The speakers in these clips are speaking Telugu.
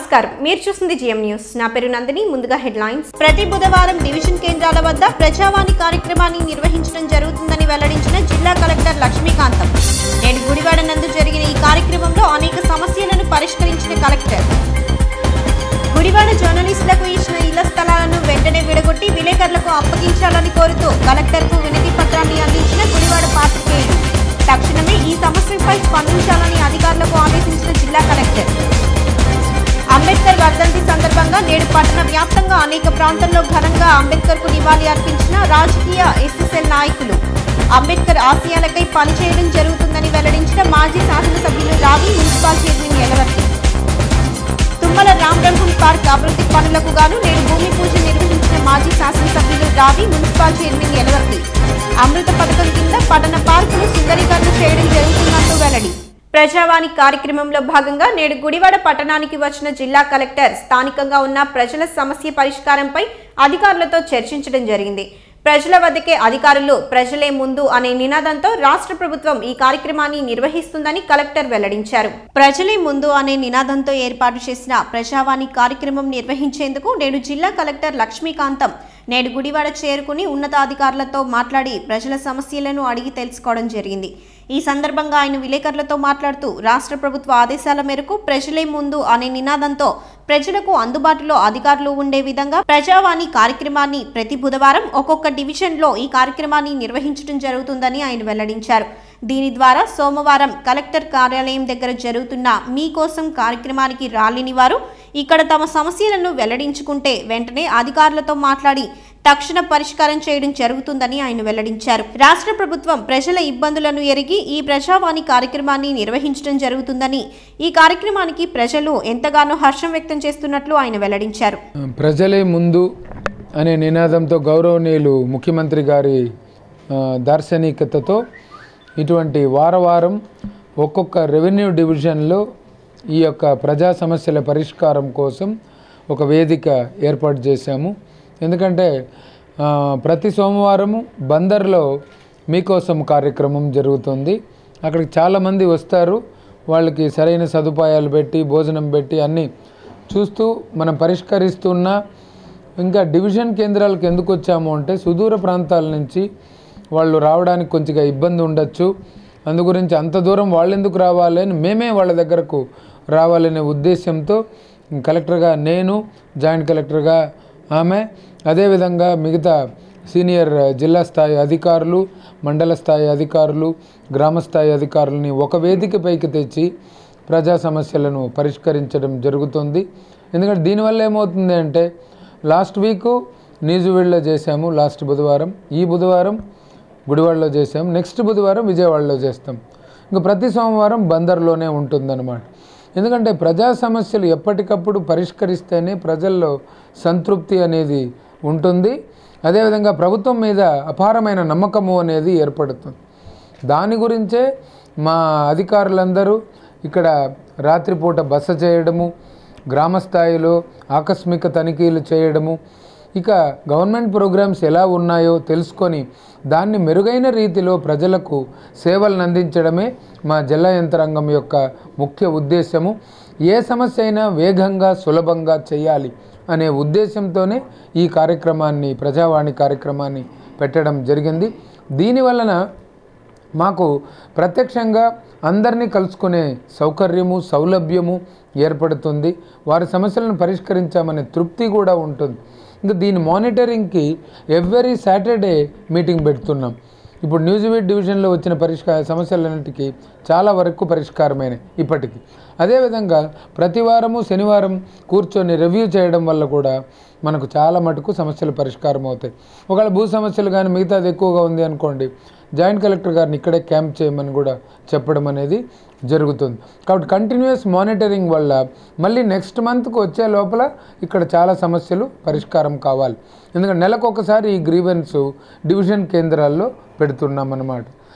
నమస్కారం మీరు చూస్తుంది జిఎం న్యూస్ నా పేరు నందిని ముందుగా హెడ్లైన్స్ ప్రతి బుధవారం డివిజన్ కేంద్రాల వద్ద ప్రజావాణి కార్యక్రమాన్ని నిర్వహించడం జరుగుతుందని వెల్లడించిన జిల్లా కలెక్టర్ లక్ష్మీకాంతం నేడు గుడివాడ నందు జరిగిన ఈ కార్యక్రమంలో అనేక సమస్యలను పరిష్కరించిన కలెక్టర్ గుడివాడ జర్నలిస్టులకు ఇచ్చిన ఇళ్ల స్థలాలను వెంటనే విడగొట్టి విలేకరులకు అప్పగించాలని కోరుతూ కలెక్టర్కు వినతి పత్రాన్ని అందించిన గుడివాడ పాత్రికేయులు తక్షణమే ఈ సమస్యపై స్పందించాలని అధికారులకు ఆదేశించిన జిల్లా కలెక్టర్ అంబేద్కర్ వర్ధంతి సందర్భంగా నేడు పట్టణ వ్యాప్తంగా అనేక ప్రాంతాల్లో ఘనంగా అంబేద్కర్ కు నివాళి అర్పించిన రాజకీయ ఎస్ఎస్ఎల్ నాయకులు అంబేద్కర్ ఆశయాలకై పనిచేయడం జరుగుతుందని వెల్లడించిన మాజీ శాసనసభ్యులు Ravi municipal chairman Elavarthi Tummala Ramabrahmam park అభివృద్ధి పనులకు గాను నేడు భూమి పూజ నిర్వహించిన మాజీ శాసనసభ్యులు రావి మున్సిపల్ చైర్మన్ ఎలవర్తి అమృత పథకం కింద పట్టణ పార్కులు సుందరీకరణ చేయడం జరుగుతున్నట్టు వెల్లడి ప్రజావాణి కార్యక్రమంలో భాగంగా నేడు గుడివాడ పట్టణానికి వచ్చిన జిల్లా కలెక్టర్ స్థానికంగా ఉన్న ప్రజల సమస్య పరిష్కారంపై అధికారులతో చర్చించడం జరిగింది ప్రజల వద్దకే అధికారులు ప్రజలే ముందు అనే నినాదంతో రాష్ట్ర ప్రభుత్వం ఈ కార్యక్రమాన్ని నిర్వహిస్తుందని కలెక్టర్ వెల్లడించారు ప్రజలే ముందు అనే నినాదంతో ఏర్పాటు చేసిన ప్రజావాణి కార్యక్రమం నిర్వహించేందుకు నేడు జిల్లా కలెక్టర్ లక్ష్మీకాంతం నేడు గుడివాడ చేరుకుని ఉన్నతాధికారులతో మాట్లాడి ప్రజల సమస్యలను అడిగి తెలుసుకోవడం జరిగింది ఈ సందర్భంగా ఆయన విలేకరులతో మాట్లాడుతూ రాష్ట్ర ప్రభుత్వ ఆదేశాల మేరకు ప్రజలే ముందు అనే నినాదంతో ప్రజలకు అందుబాటులో అధికారులు ఉండే విధంగా ప్రజావాణి కార్యక్రమాన్ని ప్రతి బుధవారం ఒక్కొక్క డివిజన్లో ఈ కార్యక్రమాన్ని నిర్వహించడం జరుగుతుందని ఆయన వెల్లడించారు దీని ద్వారా సోమవారం కలెక్టర్ కార్యాలయం దగ్గర జరుగుతున్న మీకోసం కార్యక్రమానికి రాలేని వారు ఇక్కడ తమ సమస్యలను వెల్లడించుకుంటే వెంటనే అధికారులతో మాట్లాడి తక్షణ పరిష్కారం చేయడం జరుగుతుందని ఆయన వెల్లడించారు రాష్ట్ర ప్రభుత్వం ప్రజల ఇబ్బందులను ఎరిగి ఈ ప్రజావాణి కార్యక్రమాన్ని నిర్వహించడం జరుగుతుందని ఈ కార్యక్రమానికి ప్రజలు ఎంతగానో హర్షం వ్యక్తం చేస్తున్నట్లు ఆయన వెల్లడించారు ప్రజలే ముందు అనే నినాదంతో గౌరవనీయులు ముఖ్యమంత్రి గారి ఆ, దార్శనికతతో ఇటువంటి వారవారం ఒక్కొక్క రెవెన్యూ డివిజన్లో ఈ యొక్క ప్రజా సమస్యల పరిష్కారం కోసం ఒక వేదిక ఏర్పాటు చేశాము ఎందుకంటే ఆ, ప్రతి సోమవారము బందర్లో మీకోసం కార్యక్రమం జరుగుతుంది అక్కడికి చాలామంది వస్తారు వాళ్ళకి సరైన సదుపాయాలు పెట్టి భోజనం పెట్టి అన్నీ చూస్తూ మనం పరిష్కరిస్తున్న ఇంకా డివిజన్ కేంద్రాలకు ఎందుకు వచ్చాము అంటే సుదూర ప్రాంతాల నుంచి వాళ్ళు రావడానికి కొంచెంగా ఇబ్బంది ఉండొచ్చు అందు గురించి అంత దూరం వాళ్ళు ఎందుకు రావాలి అని మేమే వాళ్ళ దగ్గరకు రావాలనే ఉద్దేశంతో కలెక్టర్గా నేను జాయింట్ కలెక్టర్గా ఆమె అదేవిధంగా మిగతా సీనియర్ జిల్లా స్థాయి అధికారులు మండల స్థాయి అధికారులు గ్రామ స్థాయి అధికారులని ఒక వేదికపైకి తెచ్చి ప్రజా సమస్యలను పరిష్కరించడం జరుగుతుంది ఎందుకంటే దీనివల్ల ఏమవుతుంది అంటే లాస్ట్ వీక్ న్యూజివీడ్లో చేశాము లాస్ట్ బుధవారం ఈ బుధవారం గుడివాడలో చేసాం నెక్స్ట్ బుధవారం విజయవాడలో చేస్తాం ఇంకా ప్రతి సోమవారం బందర్లోనే ఉంటుందన్నమాట ఎందుకంటే ప్రజా సమస్యలు ఎప్పటికప్పుడు పరిష్కరిస్తేనే ప్రజల్లో సంతృప్తి అనేది ఉంటుంది అదేవిధంగా ప్రభుత్వం మీద అపారమైన నమ్మకము అనేది ఏర్పడుతుంది దాని గురించే మా అధికారులందరూ ఇక్కడ రాత్రిపూట బస చేయడము గ్రామ స్థాయిలో ఆకస్మిక తనిఖీలు చేయడము ఇక గవర్నమెంట్ ప్రోగ్రామ్స్ ఎలా ఉన్నాయో తెలుసుకొని దాన్ని మెరుగైన రీతిలో ప్రజలకు సేవలను అందించడమే మా జిల్లా యంత్రాంగం యొక్క ముఖ్య ఉద్దేశము ఏ సమస్య అయినా వేగంగా సులభంగా చేయాలి అనే ఉద్దేశంతోనే ఈ కార్యక్రమాన్ని ప్రజావాణి కార్యక్రమాన్ని పెట్టడం జరిగింది దీనివలన మాకు ప్రత్యక్షంగా అందరినీ కలుసుకునే సౌకర్యము సౌలభ్యము ఏర్పడుతుంది వారి సమస్యలను పరిష్కరించామనే తృప్తి కూడా ఉంటుంది ఇంకా దీని మానిటరింగ్కి ఎవ్రీ సాటర్డే మీటింగ్ పెడుతున్నాం ఇప్పుడు న్యూజివీడ్ డివిజన్లో వచ్చిన పరిష్కార సమస్యలన్నిటికీ చాలా వరకు పరిష్కారమైనవి ఇప్పటికీ అదేవిధంగా ప్రతి వారము శనివారం కూర్చొని రివ్యూ చేయడం వల్ల కూడా మనకు చాలా మటుకు సమస్యలు పరిష్కారం అవుతాయి ఒకవేళ భూ సమస్యలు కానీ మిగతాది ఎక్కువగా ఉంది అనుకోండి జాయింట్ కలెక్టర్ గారిని ఇక్కడే క్యాంప్ చేయమని కూడా చెప్పడం అనేది జరుగుతుంది కాబట్టి కంటిన్యూస్ మానిటరింగ్ వల్ల మళ్ళీ నెక్స్ట్ మంత్కి వచ్చే లోపల ఇక్కడ చాలా సమస్యలు పరిష్కారం కావాలి ఎందుకంటే నెలకు ఒకసారి ఈ గ్రీవెన్స్ డివిజన్ కేంద్రాల్లో పెడుతున్నాం అన్నమాట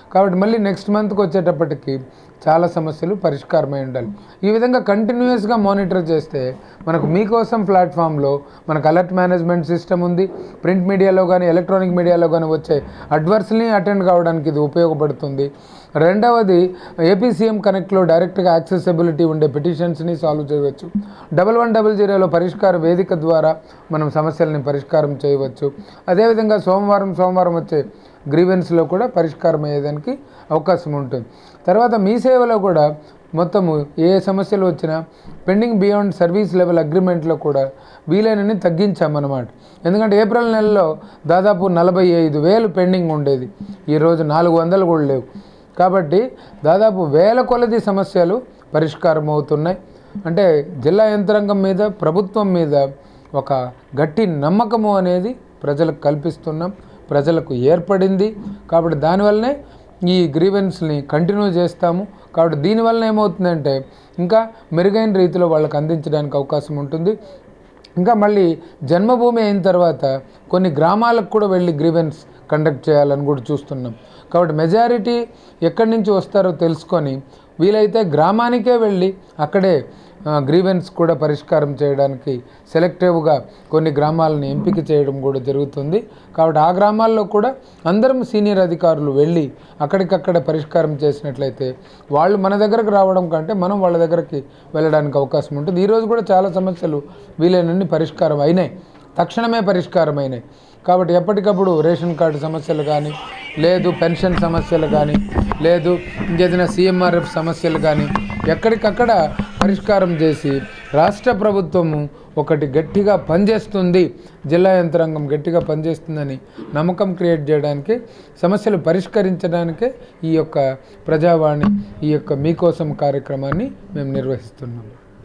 కాబట్టి మళ్ళీ నెక్స్ట్ మంత్కి వచ్చేటప్పటికి చాలా సమస్యలు పరిష్కారమై ఉండాలి ఈ విధంగా కంటిన్యూస్గా మానిటర్ చేస్తే మనకు మీకోసం ప్లాట్ఫామ్లో మనకు అలర్ట్ మేనేజ్మెంట్ సిస్టమ్ ఉంది ప్రింట్ మీడియాలో కానీ ఎలక్ట్రానిక్ మీడియాలో కానీ వచ్చే అడ్వర్స్ని అటెండ్ కావడానికి ఇది ఉపయోగపడుతుంది రెండవది ఏపీ సీఎం కనెక్ట్లో డైరెక్ట్గా యాక్సెసిబిలిటీ ఉండే పిటిషన్స్ని సాల్వ్ చేయవచ్చు డబల్ వన్ డబల్ జీరోలో పరిష్కార వేదిక ద్వారా మనం సమస్యల్ని పరిష్కారం చేయవచ్చు అదేవిధంగా సోమవారం సోమవారం వచ్చే గ్రీవెన్స్లో కూడా పరిష్కారం అయ్యేదానికి అవకాశం ఉంటుంది తర్వాత మీ సేవలో కూడా మొత్తము ఏ సమస్యలు వచ్చినా పెండింగ్ బియాండ్ సర్వీస్ లెవెల్ అగ్రిమెంట్లో కూడా వీలైనని తగ్గించామన్నమాట ఎందుకంటే ఏప్రిల్ నెలలో దాదాపు నలభై ఐదు వేలు పెండింగ్ ఉండేది ఈరోజు నాలుగు వందలు కూడా లేవు కాబట్టి దాదాపు వేల కొలది సమస్యలు పరిష్కారం అవుతున్నాయి అంటే జిల్లా యంత్రాంగం మీద ప్రభుత్వం మీద ఒక గట్టి నమ్మకము అనేది ప్రజలకు కల్పిస్తున్నాం ప్రజలకు ఏర్పడింది కాబట్టి దానివల్లనే ఈ గ్రీవెన్స్ని కంటిన్యూ చేస్తాము కాబట్టి దీనివల్ల ఏమవుతుందంటే ఇంకా మెరుగైన రీతిలో వాళ్ళకి అందించడానికి అవకాశం ఉంటుంది ఇంకా మళ్ళీ జన్మభూమి అయిన తర్వాత కొన్ని గ్రామాలకు కూడా వెళ్ళి గ్రీవెన్స్ కండక్ట్ చేయాలని కూడా చూస్తున్నాం కాబట్టి మెజారిటీ ఎక్కడి నుంచి వస్తారో తెలుసుకొని వీలైతే గ్రామానికే వెళ్ళి అక్కడే గ్రీవెన్స్ కూడా పరిష్కారం చేయడానికి సెలెక్టివ్గా కొన్ని గ్రామాలను ఎంపిక చేయడం కూడా జరుగుతుంది కాబట్టి ఆ గ్రామాల్లో కూడా అందరం సీనియర్ అధికారులు వెళ్ళి అక్కడికక్కడ పరిష్కారం చేసినట్లయితే వాళ్ళు మన దగ్గరకు రావడం కంటే మనం వాళ్ళ దగ్గరికి వెళ్ళడానికి అవకాశం ఉంటుంది ఈరోజు కూడా చాలా సమస్యలు వీలైనన్ని పరిష్కారం అయినాయి తక్షణమే పరిష్కారం అయినాయి కాబట్టి ఎప్పటికప్పుడు రేషన్ కార్డు సమస్యలు కానీ లేదు పెన్షన్ సమస్యలు కానీ లేదు ఇంకేదైనా సీఎంఆర్ఎఫ్ సమస్యలు కానీ ఎక్కడికక్కడ పరిష్కారం చేసి రాష్ట్ర ప్రభుత్వము ఒకటి గట్టిగా పనిచేస్తుంది జిల్లా యంత్రాంగం గట్టిగా పనిచేస్తుందని నమ్మకం క్రియేట్ చేయడానికి సమస్యలు పరిష్కరించడానికే ఈ యొక్క ప్రజావాణి ఈ యొక్క మీకోసం కార్యక్రమాన్ని మేము నిర్వహిస్తున్నాం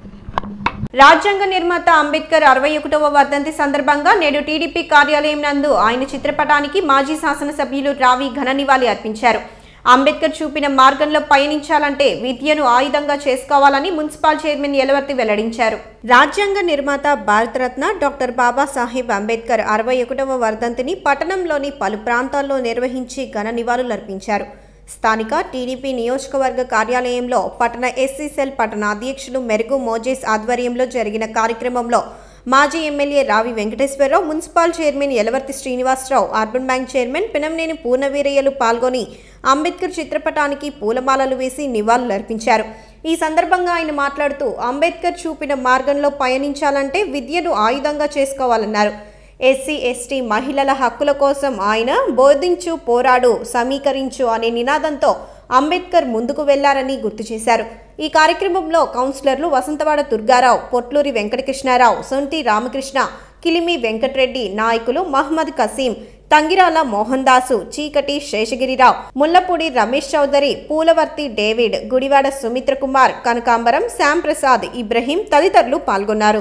రాజ్యాంగ నిర్మాత అంబేద్కర్ అరవై ఒకటవ వర్ధంతి సందర్భంగా నేడు టీడీపీ కార్యాలయం నందు ఆయన చిత్రపటానికి మాజీ శాసనసభ్యులు రావి ఘన నివాళి అర్పించారు అంబేద్కర్ చూపిన మార్గంలో పయనించాలంటే విద్యను ఆయుధంగా చేసుకోవాలని మున్సిపల్ చైర్మన్ ఎలవర్తి వెల్లడించారు రాజ్యాంగ నిర్మాత భారతరత్న డాక్టర్ బాబాసాహెబ్ అంబేద్కర్ అరవై ఒకటవ వర్ధంతిని పట్టణంలోని పలు ప్రాంతాల్లో నిర్వహించి ఘన నివాళులర్పించారు స్థానిక టీడీపీ నియోజకవర్గ కార్యాలయంలో పట్టణ ఎస్సీ సెల్ పట్టణ అధ్యక్షులు మెరుగు మోజేస్ ఆధ్వర్యంలో జరిగిన కార్యక్రమంలో మాజీ MLA Ravi Venkateswararao municipal chairman Yalavarthi Srinivasarao urban bank chairman Pinamneni పూర్ణవీరయ్యలు పాల్గొని అంబేద్కర్ చిత్రపటానికి పూలమాలలు వేసి నివాళులర్పించారు ఈ సందర్భంగా ఆయన మాట్లాడుతూ అంబేద్కర్ చూపిన మార్గంలో పయనించాలంటే విద్యను ఆయుధంగా చేసుకోవాలన్నారు ఎస్సీ ఎస్టీ మహిళల హక్కుల కోసం ఆయన బోధించు పోరాడు సమీకరించు అనే నినాదంతో అంబేద్కర్ ముందుకు వెళ్లారని గుర్తు చేశారు ఈ కార్యక్రమంలో కౌన్సిలర్లు వసంతవాడ దుర్గారావు పొట్లూరి వెంకటకృష్ణారావు సొంటి రామకృష్ణ కిలిమి వెంకట్రెడ్డి నాయకులు మహమ్మద్ కసీం తంగిరాల మోహన్ దాసు చీకటి శేషగిరిరావు ముల్లపూడి రమేష్ చౌదరి పూలవర్తి డేవిడ్ గుడివాడ సుమిత్ర కుమార్ కనకాంబరం శ్యామ్ ప్రసాద్ ఇబ్రహీం తదితరులు పాల్గొన్నారు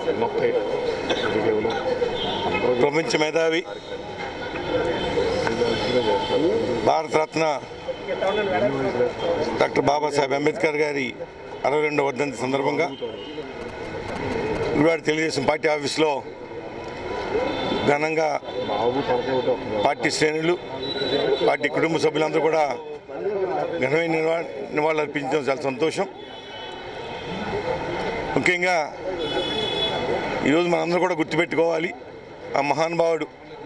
ప్రపంచ మేధావి భారతరత్న డాక్టర్ బాబాసాహెబ్ అంబేద్కర్ గారి అరవై రెండవ వర్ధంతి సందర్భంగా గుడివాడ తెలుగుదేశం పార్టీ ఆఫీస్లో ఘనంగా పార్టీ శ్రేణులు పార్టీ కుటుంబ సభ్యులందరూ కూడా ఘనమైన నివా నివాళులు అర్పించడం చాలా సంతోషం ముఖ్యంగా ఈరోజు మనందరూ కూడా గుర్తుపెట్టుకోవాలి ఆ మహానుభావుడు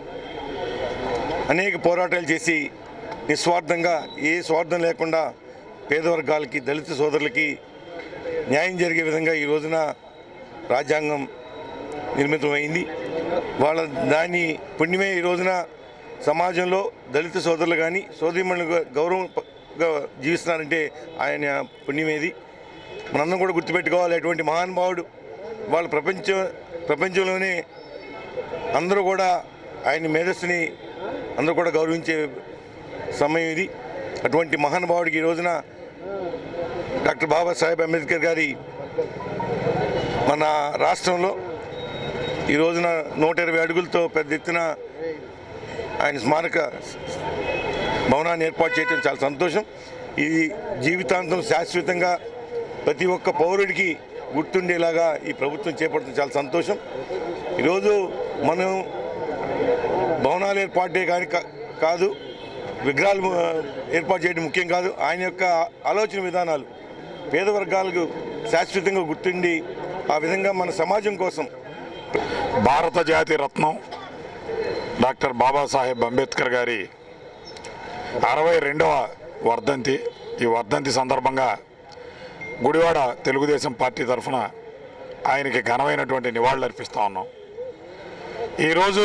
అనేక పోరాటాలు చేసి నిస్వార్థంగా ఏ స్వార్థం లేకుండా పేద వర్గాలకి దళిత సోదరులకి న్యాయం జరిగే విధంగా ఈ రోజున రాజ్యాంగం నిర్మితమైంది వాళ్ళ దాని పుణ్యమే ఈ రోజున సమాజంలో దళిత సోదరులు కానీ సోదరిమణులు గౌరవంగా జీవిస్తున్నారంటే ఆయన పుణ్యమేది మనందరం కూడా గుర్తుపెట్టుకోవాలి అటువంటి మహానుభావుడు వాళ్ళ ప్రపంచ ప్రపంచంలోనే అందరూ కూడా ఆయన మేధస్సుని అందరూ కూడా గౌరవించే సమయం ఇది అటువంటి మహానుభావుడికి ఈ రోజున డాక్టర్ బాబాసాహెబ్ అంబేద్కర్ గారి మన రాష్ట్రంలో ఈ రోజున నూట ఇరవై అడుగులతో పెద్ద ఎత్తున ఆయన స్మారక భవనాన్ని ఏర్పాటు చేయడం చాలా సంతోషం ఇది జీవితాంతం శాశ్వతంగా ప్రతి ఒక్క పౌరుడికి గుర్తుండేలాగా ఈ ప్రభుత్వం చేపడుతుంది చాలా సంతోషం ఈరోజు మనం భవనాలు ఏర్పాటే కానీ కా- కాదు విగ్రహాలు ఆ, ఏర్పాటు చేయడం ముఖ్యం కాదు ఆయన యొక్క ఆలోచన విధానాలు పేద వర్గాలకు శాశ్వతంగా గుర్తుండి ఆ విధంగా మన సమాజం కోసం భారత జాతి రత్నం డాక్టర్ బాబాసాహెబ్ అంబేద్కర్ గారి అరవై రెండవ వర్ధంతి ఈ వర్ధంతి సందర్భంగా గుడివాడ తెలుగుదేశం పార్టీ తరఫున ఆయనకి ఘనమైనటువంటి నివాళులు అర్పిస్తూ ఉన్నాం ఈరోజు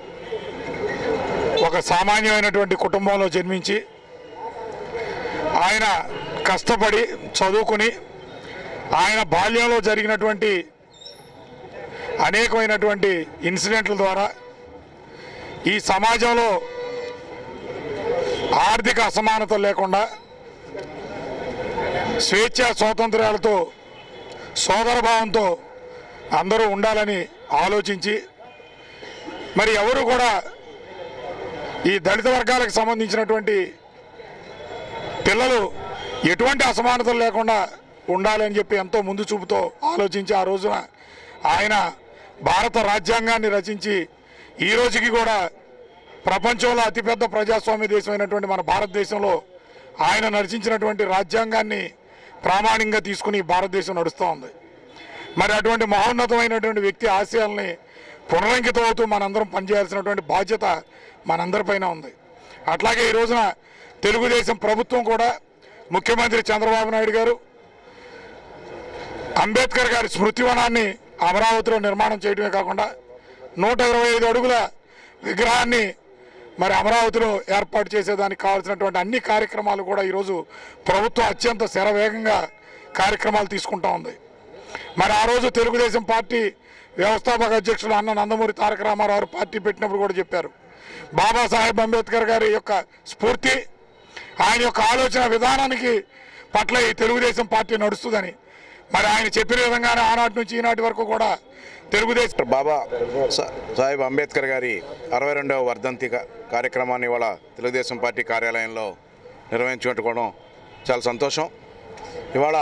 ఒక సామాన్యమైనటువంటి కుటుంబంలో జన్మించి ఆయన కష్టపడి చదువుకుని ఆయన బాల్యంలో జరిగినటువంటి అనేకమైనటువంటి ఇన్సిడెంట్ల ద్వారా ఈ సమాజంలో ఆర్థిక అసమానతలు లేకుండా స్వేచ్ఛ స్వాతంత్ర్యాలతో సోదరభావంతో అందరూ ఉండాలని ఆలోచించి మరి ఎవరు కూడా ఈ దళిత వర్గాలకు సంబంధించినటువంటి పిల్లలు ఎటువంటి అసమానతలు లేకుండా ఉండాలని చెప్పి ఎంతో ముందు చూపుతో ఆలోచించి ఆ రోజున ఆయన భారత రాజ్యాంగాన్ని రచించి ఈ రోజుకి కూడా ప్రపంచంలో అతిపెద్ద ప్రజాస్వామ్య దేశమైనటువంటి మన భారతదేశంలో ఆయన నడిచించినటువంటి రాజ్యాంగాన్ని ప్రామాణికంగా తీసుకుని భారతదేశం నడుస్తూ ఉంది మరి అటువంటి మహోన్నతమైనటువంటి వ్యక్తి ఆశయాల్ని పునరంకితం అవుతూ మనందరం పనిచేయాల్సినటువంటి బాధ్యత మనందరిపైన ఉంది అట్లాగే ఈ రోజున తెలుగుదేశం ప్రభుత్వం కూడా ముఖ్యమంత్రి చంద్రబాబు నాయుడు గారు అంబేద్కర్ గారి స్మృతివనాన్ని అమరావతిలో నిర్మాణం చేయడమే కాకుండా నూట ఇరవై ఐదు అడుగుల విగ్రహాన్ని మరి అమరావతిలో ఏర్పాటు చేసేదానికి కావాల్సినటువంటి అన్ని కార్యక్రమాలు కూడా ఈరోజు ప్రభుత్వం అత్యంత శరవేగంగా కార్యక్రమాలు తీసుకుంటా ఉంది మరి ఆ రోజు తెలుగుదేశం పార్టీ వ్యవస్థాపక అధ్యక్షులు అన్న నందమూరి తారక రామారావు గారు పార్టీ పెట్టినప్పుడు కూడా చెప్పారు బాబాసాహెబ్ అంబేద్కర్ గారి యొక్క స్ఫూర్తి ఆయన యొక్క ఆలోచన విధానానికి పట్ల ఈ తెలుగుదేశం పార్టీ నడుస్తుందని మరి ఆయన చెప్పిన విధంగానే ఆనాటి నుంచి ఈనాటి వరకు కూడా తెలుగుదేశం డాక్టర్ బాబా సా- సాహెబ్ అంబేద్కర్ గారి అరవై రెండవ వర్ధంతి కా- కార్యక్రమాన్ని ఇవాళ తెలుగుదేశం పార్టీ కార్యాలయంలో నిర్వహించుకోవడం చాలా సంతోషం ఇవాళ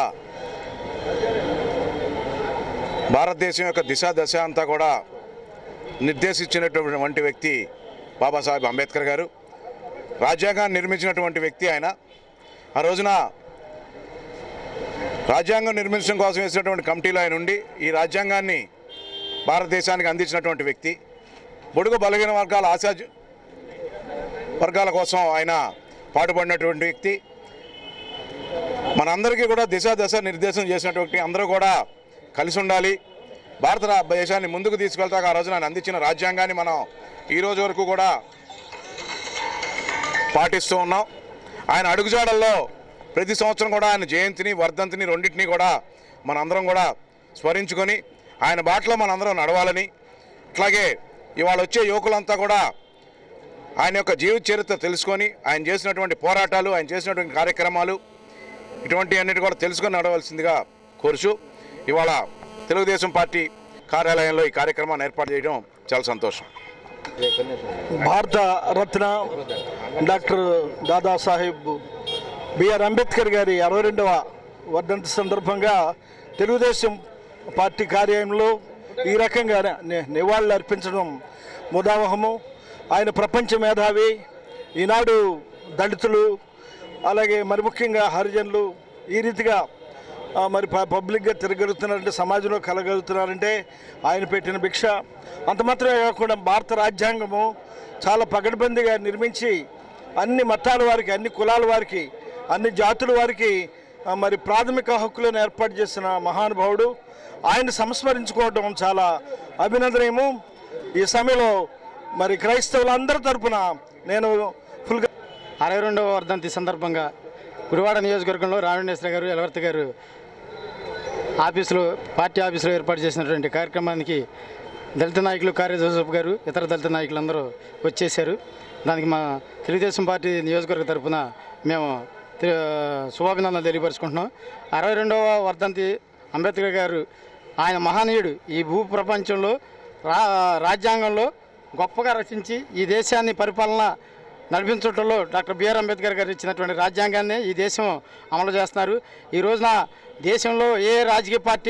భారతదేశం యొక్క దిశ దశ అంతా కూడా నిర్దేశించినటువంటి వ్యక్తి బాబాసాహెబ్ అంబేద్కర్ గారు రాజ్యాంగాన్ని నిర్మించినటువంటి వ్యక్తి ఆయన ఆ రోజున రాజ్యాంగం నిర్మించడం కోసం వేసినటువంటి కమిటీలో ఆయన ఉండి ఈ రాజ్యాంగాన్ని భారతదేశానికి అందించినటువంటి వ్యక్తి బొడుగు బలహీన వర్గాల ఆశా వర్గాల కోసం ఆయన పాటుపడినటువంటి వ్యక్తి మనందరికీ కూడా దిశ దశ నిర్దేశం చేసినటువంటి అందరూ కూడా కలిసి ఉండాలి భారత రా- దేశాన్ని ముందుకు తీసుకెళ్తాక ఆ రోజున ఆయన అందించిన రాజ్యాంగాన్ని మనం ఈ రోజు వరకు కూడా పాటిస్తూ ఉన్నాం ఆయన అడుగుజాడల్లో ప్రతి సంవత్సరం కూడా ఆయన జయంతిని వర్ధంతిని రెండింటిని కూడా మనందరం కూడా స్మరించుకొని ఆయన బాటలో మనందరం నడవాలని అట్లాగే ఇవాళ వచ్చే యువకులంతా కూడా ఆయన యొక్క జీవిత చరిత్ర తెలుసుకొని ఆయన చేసినటువంటి పోరాటాలు ఆయన చేసినటువంటి కార్యక్రమాలు ఇటువంటి అన్నిటి కూడా తెలుసుకొని నడవలసిందిగా కోరుచు ఇవాళ తెలుగుదేశం పార్టీ కార్యాలయంలో ఈ కార్యక్రమాన్ని ఏర్పాటు చేయడం చాలా సంతోషం భారత రత్న డాక్టర్ దాదాసాహెబ్ బిఆర్ అంబేద్కర్ గారి అరవై రెండవ వర్ధంతి సందర్భంగా తెలుగుదేశం పార్టీ కార్యాలయంలో ఈ రకంగా ని- నివాళులు అర్పించడం ముదావహము ఆయన ప్రపంచ మేధావి ఈనాడు దళితులు అలాగే మరి ముఖ్యంగా హరిజనులు ఈ రీతిగా ఆ, మరి ప- పబ్లిక్గా తిరగలుగుతున్నారంటే సమాజంలో కలగలుగుతున్నారంటే ఆయన పెట్టిన భిక్ష అంత మాత్రమే కాకుండా భారత రాజ్యాంగము చాలా పగడ్బందీగా నిర్మించి అన్ని మతాల వారికి అన్ని కులాల వారికి అన్ని జాతుల వారికి ఆ, మరి ప్రాథమిక హక్కులను ఏర్పాటు చేసిన మహానుభావుడు ఆయన సంస్మరించుకోవడం చాలా అభినందనీయము ఈ సమయంలో మరి క్రైస్తవులందరి తరపున నేను ఫుల్గా అరవై రెండవ వర్ధంతి సందర్భంగా గుడివాడ నియోజకవర్గంలో రామణేశ్వర గారు ఎలవర్తి గారు ఆఫీసులో పార్టీ ఆఫీసులో ఏర్పాటు చేసినటువంటి కార్యక్రమానికి దళిత నాయకులు కార్య జోసఫ్ గారు ఇతర దళిత నాయకులందరూ వచ్చేసారు దానికి మా తెలుగుదేశం పార్టీ నియోజకవర్గ తరఫున మేము తె- శుభాభినందనలు తెలియపరుచుకుంటున్నాం అరవై రెండవ వర్ధంతి అంబేద్కర్ గారు ఆయన మహనీయుడు ఈ భూ ప్రపంచంలో రా రాజ్యాంగంలో గొప్పగా రచించి ఈ దేశాన్ని పరిపాలన నడిపించడంలో డాక్టర్ బిఆర్ అంబేద్కర్ గారు ఇచ్చినటువంటి రాజ్యాంగాన్ని ఈ దేశం అమలు చేస్తున్నారు ఈ రోజున దేశంలో ఏ రాజకీయ పార్టీ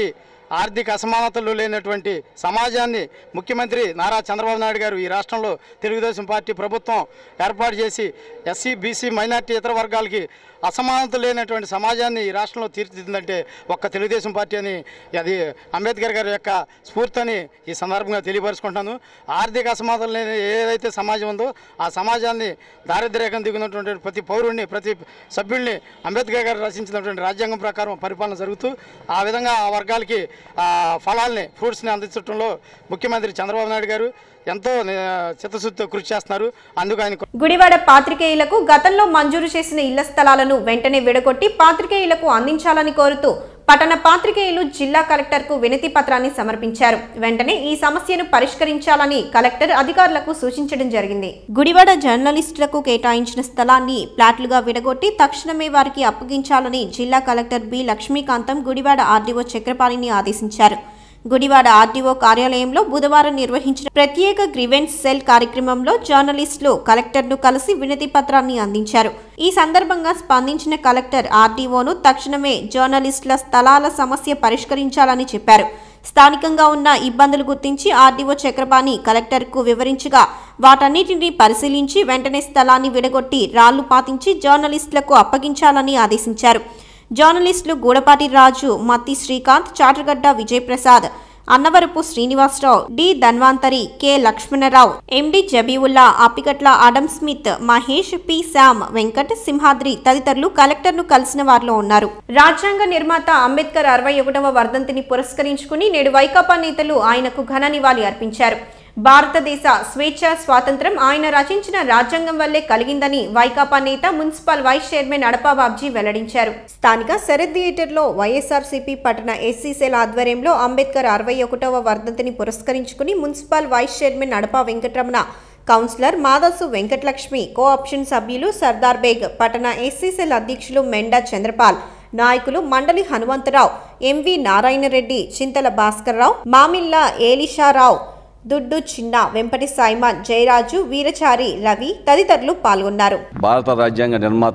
ఆర్థిక అసమానతలు లేనటువంటి సమాజాన్ని ముఖ్యమంత్రి నారా చంద్రబాబు నాయుడు గారు ఈ రాష్ట్రంలో తెలుగుదేశం పార్టీ ప్రభుత్వం ఏర్పాటు చేసి ఎస్సీ బీసీ మైనార్టీ ఇతర వర్గాలకి అసమానతలు లేనటువంటి సమాజాన్ని ఈ రాష్ట్రంలో తీర్చిదిద్దంటే ఒక్క తెలుగుదేశం పార్టీ అని అది అంబేద్కర్ గారి యొక్క స్ఫూర్తిని ఈ సందర్భంగా తెలియపరుచుకుంటున్నాను ఆర్థిక అసమానతలు లేని ఏదైతే సమాజం ఉందో ఆ సమాజాన్ని దారిద్ర్యరేఖను దిగుతున్నటువంటి ప్రతి పౌరుడిని ప్రతి సభ్యుల్ని అంబేద్కర్ గారు రచించినటువంటి రాజ్యాంగం ప్రకారం పరిపాలన జరుగుతూ ఆ విధంగా ఆ వర్గాలకి ఆ ఫలాల్ని ఫ్రూట్స్ని అందించడంలో ముఖ్యమంత్రి చంద్రబాబు నాయుడు గారు ఎంతో ఆ, చిత్తశుద్ధితో కృషి చేస్తున్నారు అందుకు ఆయన గుడివాడ పాత్రికేయులకు గతంలో మంజూరు చేసిన ఇళ్ల స్థలాలను వెంటనే విడగొట్టి పాత్రికేయులకు అందించాలని కోరుతూ పట్టణ పాత్రికేయులు జిల్లా కలెక్టర్కు వినతి పత్రాన్ని సమర్పించారు వెంటనే ఈ సమస్యను పరిష్కరించాలని కలెక్టర్ అధికారులకు సూచించడం జరిగింది గుడివాడ జర్నలిస్టులకు కేటాయించిన స్థలాన్ని ప్లాట్లుగా విడగొట్టి తక్షణమే వారికి అప్పగించాలని జిల్లా collector B Lakshmikantham Gudivada RDO చక్రపాణిని ఆదేశించారు గుడివాడ ఆర్డీఓ కార్యాలయంలో బుధవారం నిర్వహించిన ప్రత్యేక గ్రివెన్స్ సెల్ కార్యక్రమంలో జర్నలిస్టులు కలెక్టర్ను కలిసి వినతి పత్రాన్ని అందించారు ఈ సందర్భంగా స్పందించిన కలెక్టర్ ఆర్డీఓను తక్షణమే జర్నలిస్టుల స్థలాల సమస్య పరిష్కరించాలని చెప్పారు స్థానికంగా ఉన్న ఇబ్బందులు గుర్తించి ఆర్డీఓ చక్రపాణి కలెక్టర్కు వివరించగా వాటన్నిటిని పరిశీలించి వెంటనే స్థలాన్ని విడగొట్టి రాళ్లు పాతించి జర్నలిస్టులకు అప్పగించాలని ఆదేశించారు జర్నలిస్టులు Gudapati Raju Matti Srikanth Chatagadda Vijayaprasad Annavarapu Srinivasarao D Dhanvantari K Lakshmanarao MD Jabiulla Appikatla Adam Smith Mahesh P Sam Venkat Simhadri తదితరులు కలెక్టర్ను కలిసిన వారిలో ఉన్నారు రాజ్యాంగ నిర్మాత అంబేద్కర్ అరవై ఒకటవ వర్ధంతిని పురస్కరించుకుని నేడు వైకాపా నేతలు ఆయనకు ఘన నివాళి అర్పించారు భారతదేశ స్వేచ్ఛ స్వాతంత్రం ఆయన రచించిన రాజ్యాంగం వల్లే కలిగిందని వైకాపా నేత municipal vice chairman Adapa Babji వెల్లడించారు స్థానిక శరత్ థియేటర్లో వైఎస్ఆర్సీపీ పట్టణ ఎస్సీ సెల్ ఆధ్వర్యంలో అంబేద్కర్ అరవై ఒకటవ వర్ధంతిని పురస్కరించుకుని municipal vice chairman Adapa Venkataramana councillor Madasu Venkatalakshmi co option సభ్యులు సర్దార్ బేగ్ పట్టణ ఎస్సీ సెల్ అధ్యక్షులు మెండా చంద్రపాల్ నాయకులు మండలి హనుమంతరావు ఎంవి నారాయణరెడ్డి చింతల భాస్కర్రావు మామిళ్ళ ఏలిషారావు దుడ్డు చిన్న వెంపటి సైమాన్ జయరాజు వీరచారి రవి తదితరులు పాల్గొన్నారు భారత రాజ్యాంగ నిర్మాత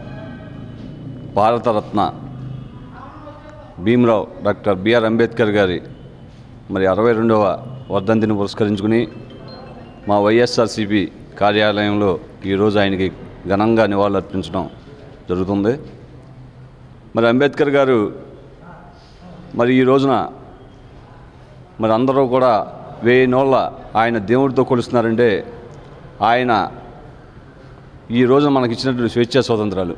భారతరత్న భీమరావు డాక్టర్ బిఆర్ అంబేద్కర్ గారి మరి అరవై రెండవ వర్ధంతిని పురస్కరించుకుని మా వైఎస్ఆర్సిపి కార్యాలయంలో ఈరోజు ఆయనకి ఘనంగా నివాళులర్పించడం జరుగుతుంది మరి అంబేద్కర్ గారు మరి ఈ రోజున మరి అందరూ కూడా వెయ్యి నోళ్ళ ఆయన దేవుడితో కొలుస్తున్నారంటే ఆయన ఈ రోజు మనకి ఇచ్చినటువంటి స్వేచ్ఛా స్వాతంత్రాలు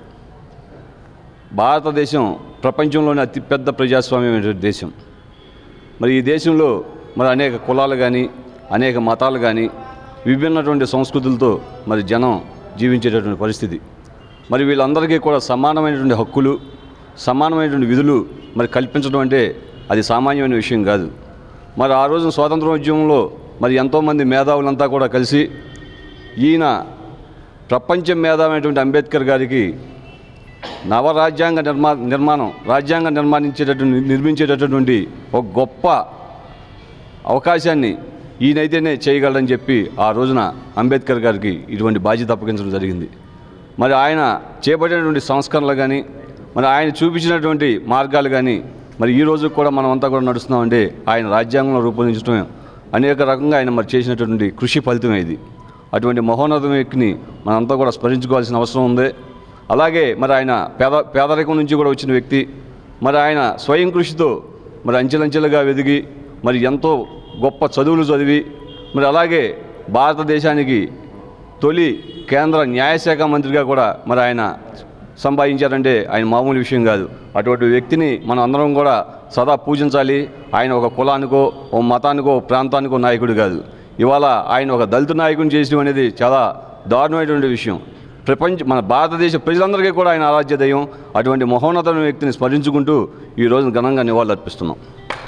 భారతదేశం ప్రపంచంలోనే అతిపెద్ద ప్రజాస్వామ్యమైనటువంటి దేశం మరి ఈ దేశంలో మరి అనేక కులాలు కానీ అనేక మతాలు కానీ విభిన్నటువంటి సంస్కృతులతో మరి జనం జీవించేటటువంటి పరిస్థితి మరి వీళ్ళందరికీ కూడా సమానమైనటువంటి హక్కులు సమానమైనటువంటి విధులు మరి కల్పించడం అంటే అది సామాన్యమైన విషయం కాదు మరి ఆ రోజు స్వాతంత్ర ఉద్యమంలో మరి ఎంతోమంది మేధావులంతా కూడా కలిసి ఈయన ప్రపంచ మేధావైనటువంటి అంబేద్కర్ గారికి నవరాజ్యాంగ నిర్మా నిర్మాణం రాజ్యాంగం నిర్మాణించేటటువంటి నిర్మించేటటువంటి ఒక గొప్ప అవకాశాన్ని ఈయనైతేనే చేయగలడని చెప్పి ఆ రోజున అంబేద్కర్ గారికి ఇటువంటి బాధ్యత అప్పగించడం జరిగింది మరి ఆయన చేపట్టినటువంటి సంస్కరణలు కానీ మరి ఆయన చూపించినటువంటి మార్గాలు కానీ మరి ఈ రోజు కూడా మనం అంతా కూడా నడుస్తున్నామంటే ఆయన రాజ్యాంగంలో రూపొందించడం అనేక రకంగా ఆయన మరి చేసినటువంటి కృషి ఫలితమే ఇది అటువంటి మహోన్నత వ్యక్తిని మనంతా కూడా స్మరించుకోవాల్సిన అవసరం ఉంది అలాగే మరి ఆయన పేద పేదరికం నుంచి కూడా వచ్చిన వ్యక్తి మరి ఆయన స్వయం కృషితో మరి అంచెలంచెలుగా వెదిగి మరి ఎంతో గొప్ప చదువులు చదివి మరి అలాగే భారతదేశానికి తొలి కేంద్ర న్యాయశాఖ మంత్రిగా కూడా మరి ఆయన సంపాదించారంటే ఆయన మామూలు విషయం కాదు అటువంటి వ్యక్తిని మనం అందరం కూడా సదా పూజించాలి ఆయన ఒక కులానికో ఓ మతానికో ఓ ప్రాంతానికో నాయకుడు కాదు ఇవాళ ఆయన ఒక దళిత నాయకుని చేయడం అనేది చాలా దారుణమైనటువంటి విషయం ప్రపంచ మన భారతదేశ ప్రజలందరికీ కూడా ఆయన ఆరాధ్య దైవం అటువంటి మహోన్నతమైన వ్యక్తిని స్మరించుకుంటూ ఈ రోజు ఘనంగా నివాళులు అర్పిస్తున్నాం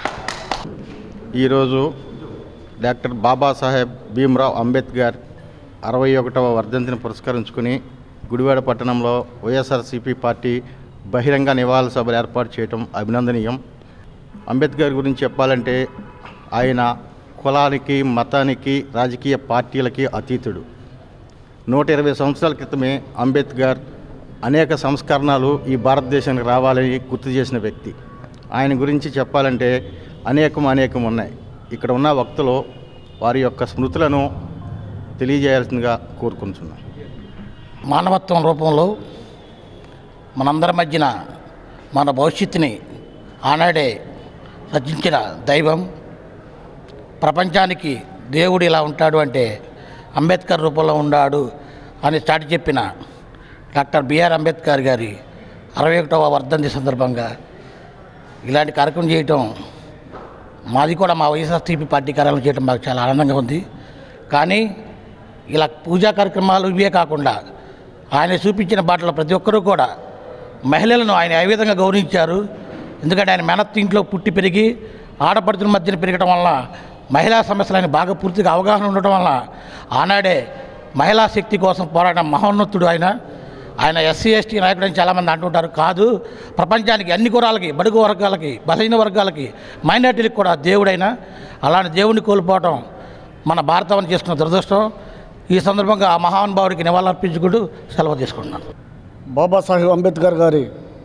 ఈరోజు డాక్టర్ బాబాసాహెబ్ భీమ్రావ్ అంబేద్కర్ అరవై ఒకటవ వర్ధంతిని పురస్కరించుకుని గుడివాడ పట్టణంలో వైఎస్ఆర్సీపీ పార్టీ బహిరంగ నివాళుల సభలు ఏర్పాటు చేయటం అభినందనీయం అంబేద్కర్ గురించి చెప్పాలంటే ఆయన కులానికి మతానికి రాజకీయ పార్టీలకి అతీతుడు నూట ఇరవై సంవత్సరాల క్రితమే అంబేద్కర్ అనేక సంస్కరణలు ఈ భారతదేశానికి రావాలని గుర్తు చేసిన వ్యక్తి ఆయన గురించి చెప్పాలంటే అనేకం అనేకం ఉన్నాయి ఇక్కడ ఉన్న వక్తులు వారి యొక్క స్మృతులను తెలియజేయాల్సిందిగా కోరుకుంటున్నాను మానవత్వం రూపంలో మనందరి మధ్యన మన భవిష్యత్తుని ఆనాడే రచించిన దైవం ప్రపంచానికి దేవుడు ఇలా ఉంటాడు అంటే అంబేద్కర్ రూపంలో ఉన్నాడు అని చాటి చెప్పిన డాక్టర్ బిఆర్ అంబేద్కర్ గారి అరవై ఒకటవ వర్ధంతి సందర్భంగా ఇలాంటి కార్యక్రమం చేయటం మాది కూడా మా వైఎస్ఆర్సీపీ పార్టీ కార్యాలయం చేయడం మాకు చాలా ఆనందంగా ఉంది కానీ ఇలా పూజా కార్యక్రమాలు ఇవే కాకుండా ఆయన చూపించిన బాటలో ప్రతి ఒక్కరూ కూడా మహిళలను ఆయన ఏ విధంగా గౌరవించారు ఎందుకంటే ఆయన మెనత్ ఇంట్లో పుట్టి పెరిగి ఆడపడుతుల మధ్యన పెరగడం వల్ల మహిళా సమస్యలు ఆయన బాగా పూర్తిగా అవగాహన ఉండటం వల్ల ఆనాడే మహిళా శక్తి కోసం పోరాడిన మహోన్నతుడు ఆయన ఆయన ఎస్సీ ఎస్టీ నాయకుడు అని చాలామంది అంటుంటారు కాదు ప్రపంచానికి అన్ని కురాలకి బడుగు వర్గాలకి బలహీన వర్గాలకి మైనార్టీలకు కూడా దేవుడైన అలాంటి దేవుడిని కోల్పోవటం మన భారతం చేసుకున్న దురదృష్టం ఈ సందర్భంగా ఆ మహానుభావుడికి నివాళులర్పించుకుంటూ సెలవు తీసుకుంటున్నాను బాబాసాహెబ్ అంబేద్కర్ గారి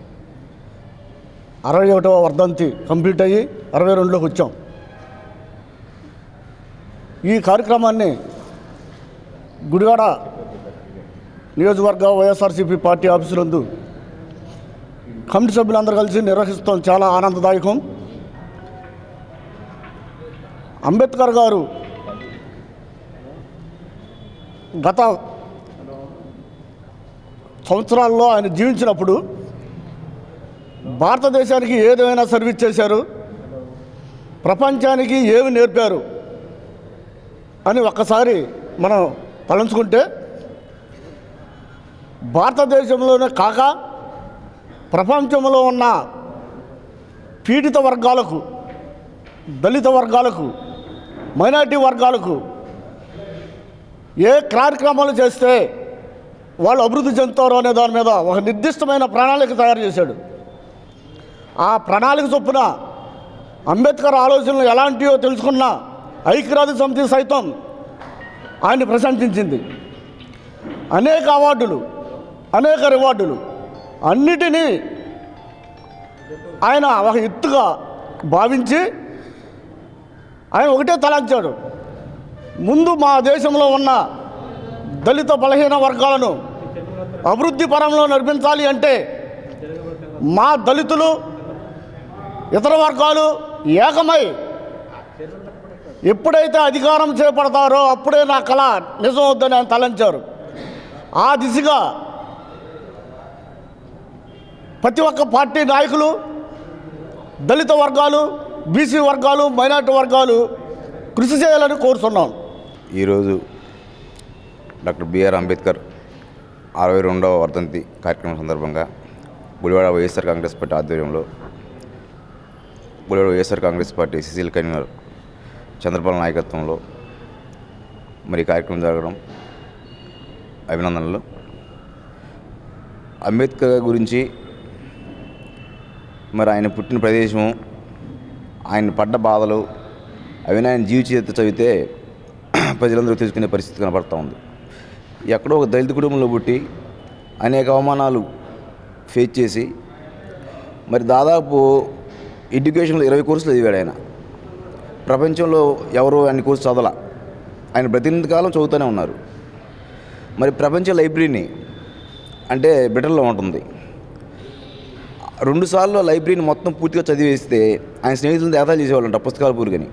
అరవై ఒకటవ వర్ధంతి కంప్లీట్ అయ్యి అరవై రెండులోకి వచ్చాం ఈ కార్యక్రమాన్ని గుడివాడ నియోజకవర్గ వైఎస్ఆర్సీపీ పార్టీ ఆఫీసు నందు కమిటీ సభ్యులందరూ కలిసి నిర్వహిస్తాం చాలా ఆనందదాయకం అంబేద్కర్ గారు గత సంవత్సరాల్లో ఆయన జీవించినప్పుడు భారతదేశానికి ఏదైనా సర్వీస్ చేశారు ప్రపంచానికి ఏమి నేర్పారు అని ఒక్కసారి మనం తలంచుకుంటే భారతదేశంలోనే కాక ప్రపంచంలో ఉన్న పీడిత వర్గాలకు దళిత వర్గాలకు మైనారిటీ వర్గాలకు ఏ కార్యక్రమాలు చేస్తే వాళ్ళు అభివృద్ధి చెందుతారు అనే దాని మీద ఒక నిర్దిష్టమైన ప్రణాళిక తయారు చేశాడు ఆ ప్రణాళిక చొప్పున అంబేద్కర్ ఆలోచనలు ఎలాంటివో తెలుసుకున్న ఐక్యరాజ్య సమితి సైతం ఆయన్ని ప్రశంసించింది అనేక అవార్డులు అనేక రివార్డులు అన్నిటినీ ఆయన ఒక ఎత్తుగా భావించి ఆయన ఒకటే తలంచాడు ముందు మా దేశంలో ఉన్న దళిత బలహీన వర్గాలను అభివృద్ధి పరంలో నడిపించాలి అంటే మా దళితులు ఇతర వర్గాలు ఏకమై ఎప్పుడైతే అధికారం చేపడతారో అప్పుడే నా కళ నిజం అవుద్దని ఆయన తలంచారు ఆ దిశగా ప్రతి ఒక్క పార్టీ నాయకులు దళిత వర్గాలు బీసీ వర్గాలు మైనార్టీ వర్గాలు కృషి చేయాలని కోరుతున్నాం ఈరోజు డాక్టర్ బిఆర్ అంబేద్కర్ అరవై రెండవ వర్ధంతి కార్యక్రమం సందర్భంగా గుడివాడ వైఎస్ఆర్ కాంగ్రెస్ పార్టీ ఆధ్వర్యంలో గుడివాడ వైఎస్ఆర్ కాంగ్రెస్ పార్టీ సిసిల్ కన్వీనర్ చంద్రబాబు నాయకత్వంలో మరి ఈ కార్యక్రమం జరగడం అభినందనలు అంబేద్కర్ గురించి మరి ఆయన పుట్టిన ప్రదేశము ఆయన పడ్డ బాధలు అవి ఆయన జీవిత చరిత్ర చదివితే ప్రజలందరూ తెలుసుకునే పరిస్థితి కనపడుతూ ఉంది ఎక్కడో ఒక దళిత కుటుంబంలో పుట్టి అనేక అవమానాలు ఫేస్ చేసి మరి దాదాపు ఎడ్యుకేషన్లో ఇరవై కోర్సులు చదివాడు ఆయన ప్రపంచంలో ఎవరు అన్ని కోర్సు చదవాల ఆయన ప్రతినిధి కాలం చదువుతూనే ఉన్నారు మరి ప్రపంచ లైబ్రరీని అంటే బ్రిటన్లో ఉంటుంది రెండుసార్లు లైబ్రరీని మొత్తం పూర్తిగా చదివేస్తే ఆయన స్నేహితులను దేదాలు చేసేవాళ్ళంట పుస్తకాల పూరుగని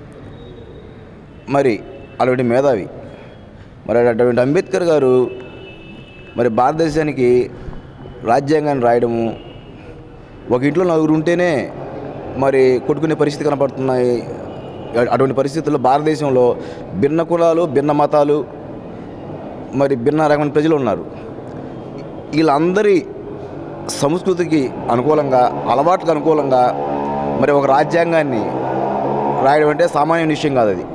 మరి అటువంటి మేధావి మరి అటువంటి అంబేద్కర్ గారు మరి భారతదేశానికి రాజ్యాంగాన్ని రాయడము ఒక ఇంట్లో నలుగురు ఉంటేనే మరి కొట్టుకునే పరిస్థితి కనపడుతున్నాయి అటువంటి పరిస్థితుల్లో భారతదేశంలో భిన్న కులాలు భిన్న మతాలు మరి భిన్న రకమైన ప్రజలు ఉన్నారు వీళ్ళందరి సంస్కృతికి అనుకూలంగా అలవాట్లకు అనుకూలంగా మరి ఒక రాజ్యాంగాన్ని రాయడం అంటే సామాన్య విషయం కాదు అది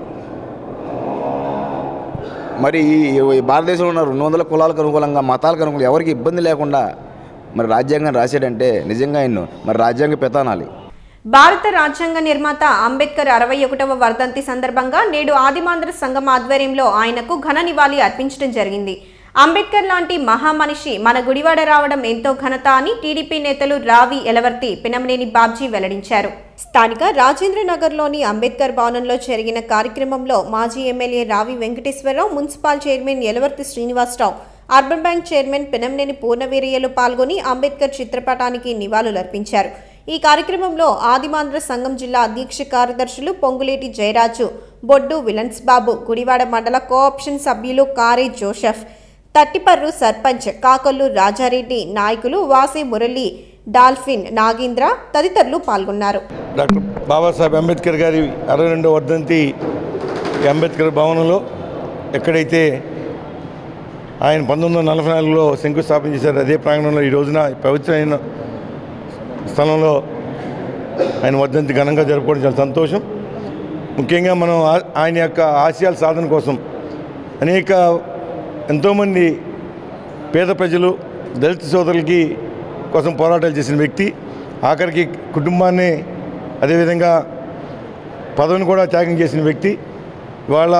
మరి ఈ ఈ భారతదేశంలో ఉన్న రెండు వందల కులాలకు అనుకూలంగా మతాలకు అనుకూలంగా ఎవరికి ఇబ్బంది లేకుండా మరి రాజ్యాంగం రాశాడంటే నిజంగా ఎన్నో మరి రాజ్యాంగ పెతానాలి భారత రాజ్యాంగ నిర్మాత అంబేద్కర్ అరవై ఒకటవ వర్ధంతి సందర్భంగా నేడు ఆదిమాంధ్ర సంఘం ఆధ్వర్యంలో ఆయనకు ఘన నివాళి అర్పించడం జరిగింది అంబేద్కర్ లాంటి మహామనిషి మన గుడివాడ రావడం ఎంతో ఘనత అని టీడీపీ నేతలు రావి ఎలవర్తి పినమనేని బాబ్జీ వెల్లడించారు స్థానిక రాజేంద్ర నగర్లోని అంబేద్కర్ భవనంలో జరిగిన కార్యక్రమంలో మాజీ MLA Ravi Venkateswararao municipal chairman Yalavarthi Srinivasarao urban bank chairman Penamneni పూర్ణవీరయ్యలు పాల్గొని అంబేద్కర్ చిత్రపటానికి నివాళులర్పించారు ఈ కార్యక్రమంలో ఆదిమాంధ్ర సంఘం జిల్లా అధ్యక్ష కార్యదర్శులు పొంగులేటి జయరాజు బొడ్డు విలన్స్ బాబు గుడివాడ మండల కోఆప్షన్ సభ్యులు కారే జోసెఫ్ తట్టిపర్రు సర్పంచ్ కాకొల్లు రాజారెడ్డి నాయకులు వాసి మురళి డాల్ఫిన్ నాగేంద్ర తదితరులు పాల్గొన్నారు డాక్టర్ బాబాసాహెబ్ అంబేద్కర్ గారి అరవై రెండవ వర్ధంతి ఈ అంబేద్కర్ భవనంలో ఎక్కడైతే ఆయన పంతొమ్మిది వందల నలభై నాలుగులో శంకుస్థాపన చేశారు అదే ప్రాంగణంలో ఈ రోజున పవిత్రమైన స్థలంలో ఆయన వర్ధంతి ఘనంగా జరుపుకోవడం చాలా సంతోషం ముఖ్యంగా మనం ఆ- ఆయన యొక్క ఆశయాల సాధన కోసం అనేక ఎంతోమంది పేద ప్రజలు దళిత సోదరులకి కోసం పోరాటాలు చేసిన వ్యక్తి ఆఖరికి కుటుంబాన్ని అదేవిధంగా పదవిని కూడా త్యాగం చేసిన వ్యక్తి ఇవాళ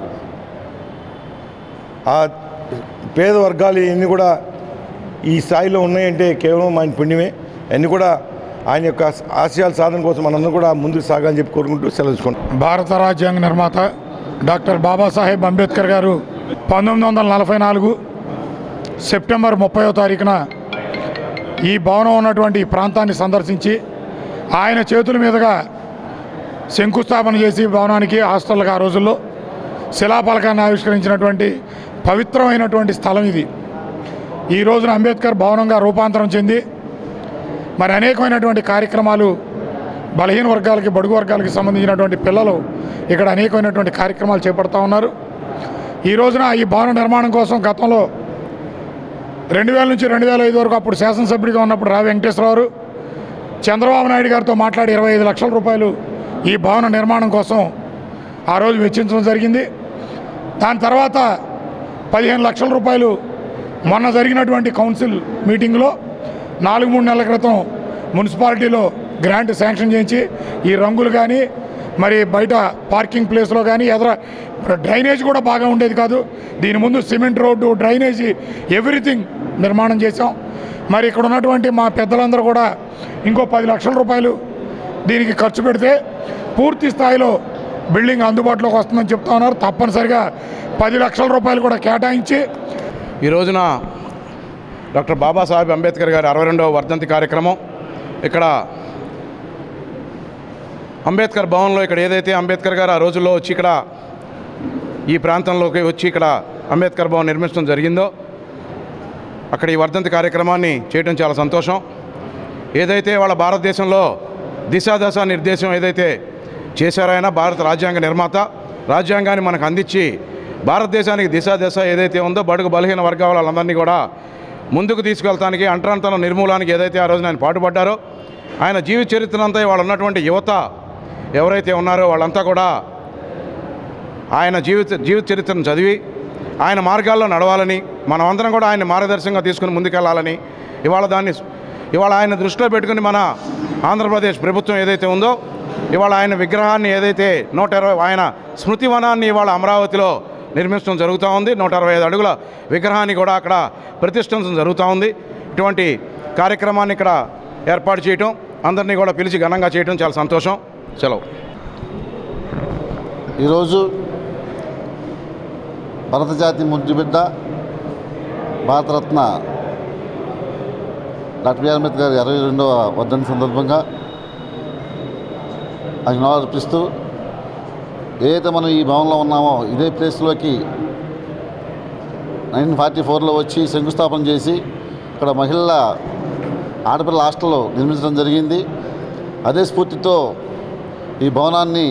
ఆ పేద వర్గాలు ఇవన్నీ కూడా ఈ స్థాయిలో ఉన్నాయంటే కేవలం ఆయన పుణ్యమే అన్నీ కూడా ఆయన యొక్క ఆశయాల సాధన కోసం మనందరం కూడా ముందుకు సాగాలని చెప్పి కోరుకుంటూ సెలవుకుంటాం భారత రాజ్యాంగ నిర్మాత డాక్టర్ బాబాసాహెబ్ అంబేద్కర్ గారు పంతొమ్మిది వందల నలభై నాలుగు సెప్టెంబర్ ముప్పైవ తారీఖున ఈ భవనం ఉన్నటువంటి ఈ ప్రాంతాన్ని సందర్శించి ఆయన చేతుల మీదుగా శంకుస్థాపన చేసి భవనానికి హాస్టల్గా ఆ రోజుల్లో శిలాఫలకాన్ని ఆవిష్కరించినటువంటి పవిత్రమైనటువంటి స్థలం ఇది ఈ రోజున అంబేద్కర్ భవనంగా రూపాంతరం చెంది మరి అనేకమైనటువంటి కార్యక్రమాలు బలహీన వర్గాలకి బడుగు వర్గాలకి సంబంధించినటువంటి పిల్లలు ఇక్కడ అనేకమైనటువంటి కార్యక్రమాలు చేపడతా ఉన్నారు ఈ రోజున ఈ భవన నిర్మాణం కోసం గతంలో రెండు వేల నుంచి రెండు వేల ఐదు వరకు అప్పుడు శాసనసభ్యుడిగా ఉన్నప్పుడు రావి వెంకటేశ్వరరావు చంద్రబాబు నాయుడు గారితో మాట్లాడి ఇరవై ఐదు లక్షల రూపాయలు ఈ భవన నిర్మాణం కోసం ఆ రోజు వెచ్చించడం జరిగింది దాని తర్వాత పదిహేను లక్షల రూపాయలు మొన్న జరిగినటువంటి కౌన్సిల్ మీటింగ్లో నాలుగు మూడు నెలల క్రితం మున్సిపాలిటీలో గ్రాంట్ శాంక్షన్ చేయించి ఈ రంగులు కానీ మరి బయట పార్కింగ్ ప్లేస్లో కానీ ఎదర డ్రైనేజ్ కూడా బాగా ఉండేది కాదు దీని ముందు సిమెంట్ రోడ్డు డ్రైనేజీ ఎవ్రీథింగ్ నిర్మాణం చేశాం మరి ఇక్కడ ఉన్నటువంటి మా పెద్దలందరూ కూడా ఇంకో పది లక్షల రూపాయలు దీనికి ఖర్చు పెడితే పూర్తి స్థాయిలో బిల్డింగ్ అందుబాటులోకి వస్తుందని చెప్తా ఉన్నారు తప్పనిసరిగా పది లక్షల రూపాయలు కూడా కేటాయించి ఈ రోజున డాక్టర్ బాబాసాహెబ్ అంబేద్కర్ గారి అరవై రెండవ వర్ధంతి కార్యక్రమం ఇక్కడ అంబేద్కర్ భవన్లో ఇక్కడ ఏదైతే అంబేద్కర్ గారు ఆ రోజుల్లో వచ్చి ఇక్కడ ఈ ప్రాంతంలోకి వచ్చి ఇక్కడ అంబేద్కర్ భవన్ నిర్మించడం జరిగిందో అక్కడ ఈ వర్ధంతి కార్యక్రమాన్ని చేయడం చాలా సంతోషం ఏదైతే వాళ్ళ భారతదేశంలో దిశా దశ నిర్దేశం ఏదైతే చేశారో ఆయన భారత రాజ్యాంగ నిర్మాత రాజ్యాంగాన్ని మనకు అందించి భారతదేశానికి దిశా దశ ఏదైతే ఉందో బడుగు బలహీన వర్గాల వాళ్ళందరినీ కూడా ముందుకు తీసుకెళ్తానికి అంటరాంతరం నిర్మూలానికి ఏదైతే ఆ రోజున ఆయన పాటుపడ్డారో ఆయన జీవిత చరిత్రనంతా వాళ్ళు ఉన్నటువంటి యువత ఎవరైతే ఉన్నారో వాళ్ళంతా కూడా ఆయన జీవిత జీవిత చరిత్రను చదివి ఆయన మార్గాల్లో నడవాలని మనమందరం కూడా ఆయన మార్గదర్శకంగా తీసుకుని ముందుకెళ్ళాలని ఇవాళ దాన్ని ఇవాళ ఆయన దృష్టిలో పెట్టుకుని మన ఆంధ్రప్రదేశ్ ప్రభుత్వం ఏదైతే ఉందో ఇవాళ ఆయన విగ్రహాన్ని ఏదైతే నూట ఇరవై ఆయన స్మృతి వనాన్ని ఇవాళ అమరావతిలో నిర్మించడం జరుగుతూ ఉంది నూట అరవై ఐదు అడుగుల విగ్రహాన్ని కూడా అక్కడ ప్రతిష్ఠించడం జరుగుతూ ఉంది ఇటువంటి కార్యక్రమాన్ని ఇక్కడ ఏర్పాటు చేయటం అందరినీ కూడా పిలిచి ఘనంగా చేయటం చాలా సంతోషం సెలవు ఈరోజు భరతజాతి ముద్దుబిడ్డ భారతరత్న డాక్టర్ బిఆర్ అంబేద్కర్ గారి అరవై రెండవ వర్ధంతి సందర్భంగా ఆయన నివాళులర్పిస్తూ ఏదైతే మనం ఈ భవన్లో ఉన్నామో ఇదే ప్లేస్లోకి నైన్టీన్ ఫార్టీ ఫోర్లో వచ్చి శంకుస్థాపన చేసి ఇక్కడ మహిళల ఆడపిల్ల హాస్టల్ నిర్మించడం జరిగింది అదే స్ఫూర్తితో ఈ భవనాన్ని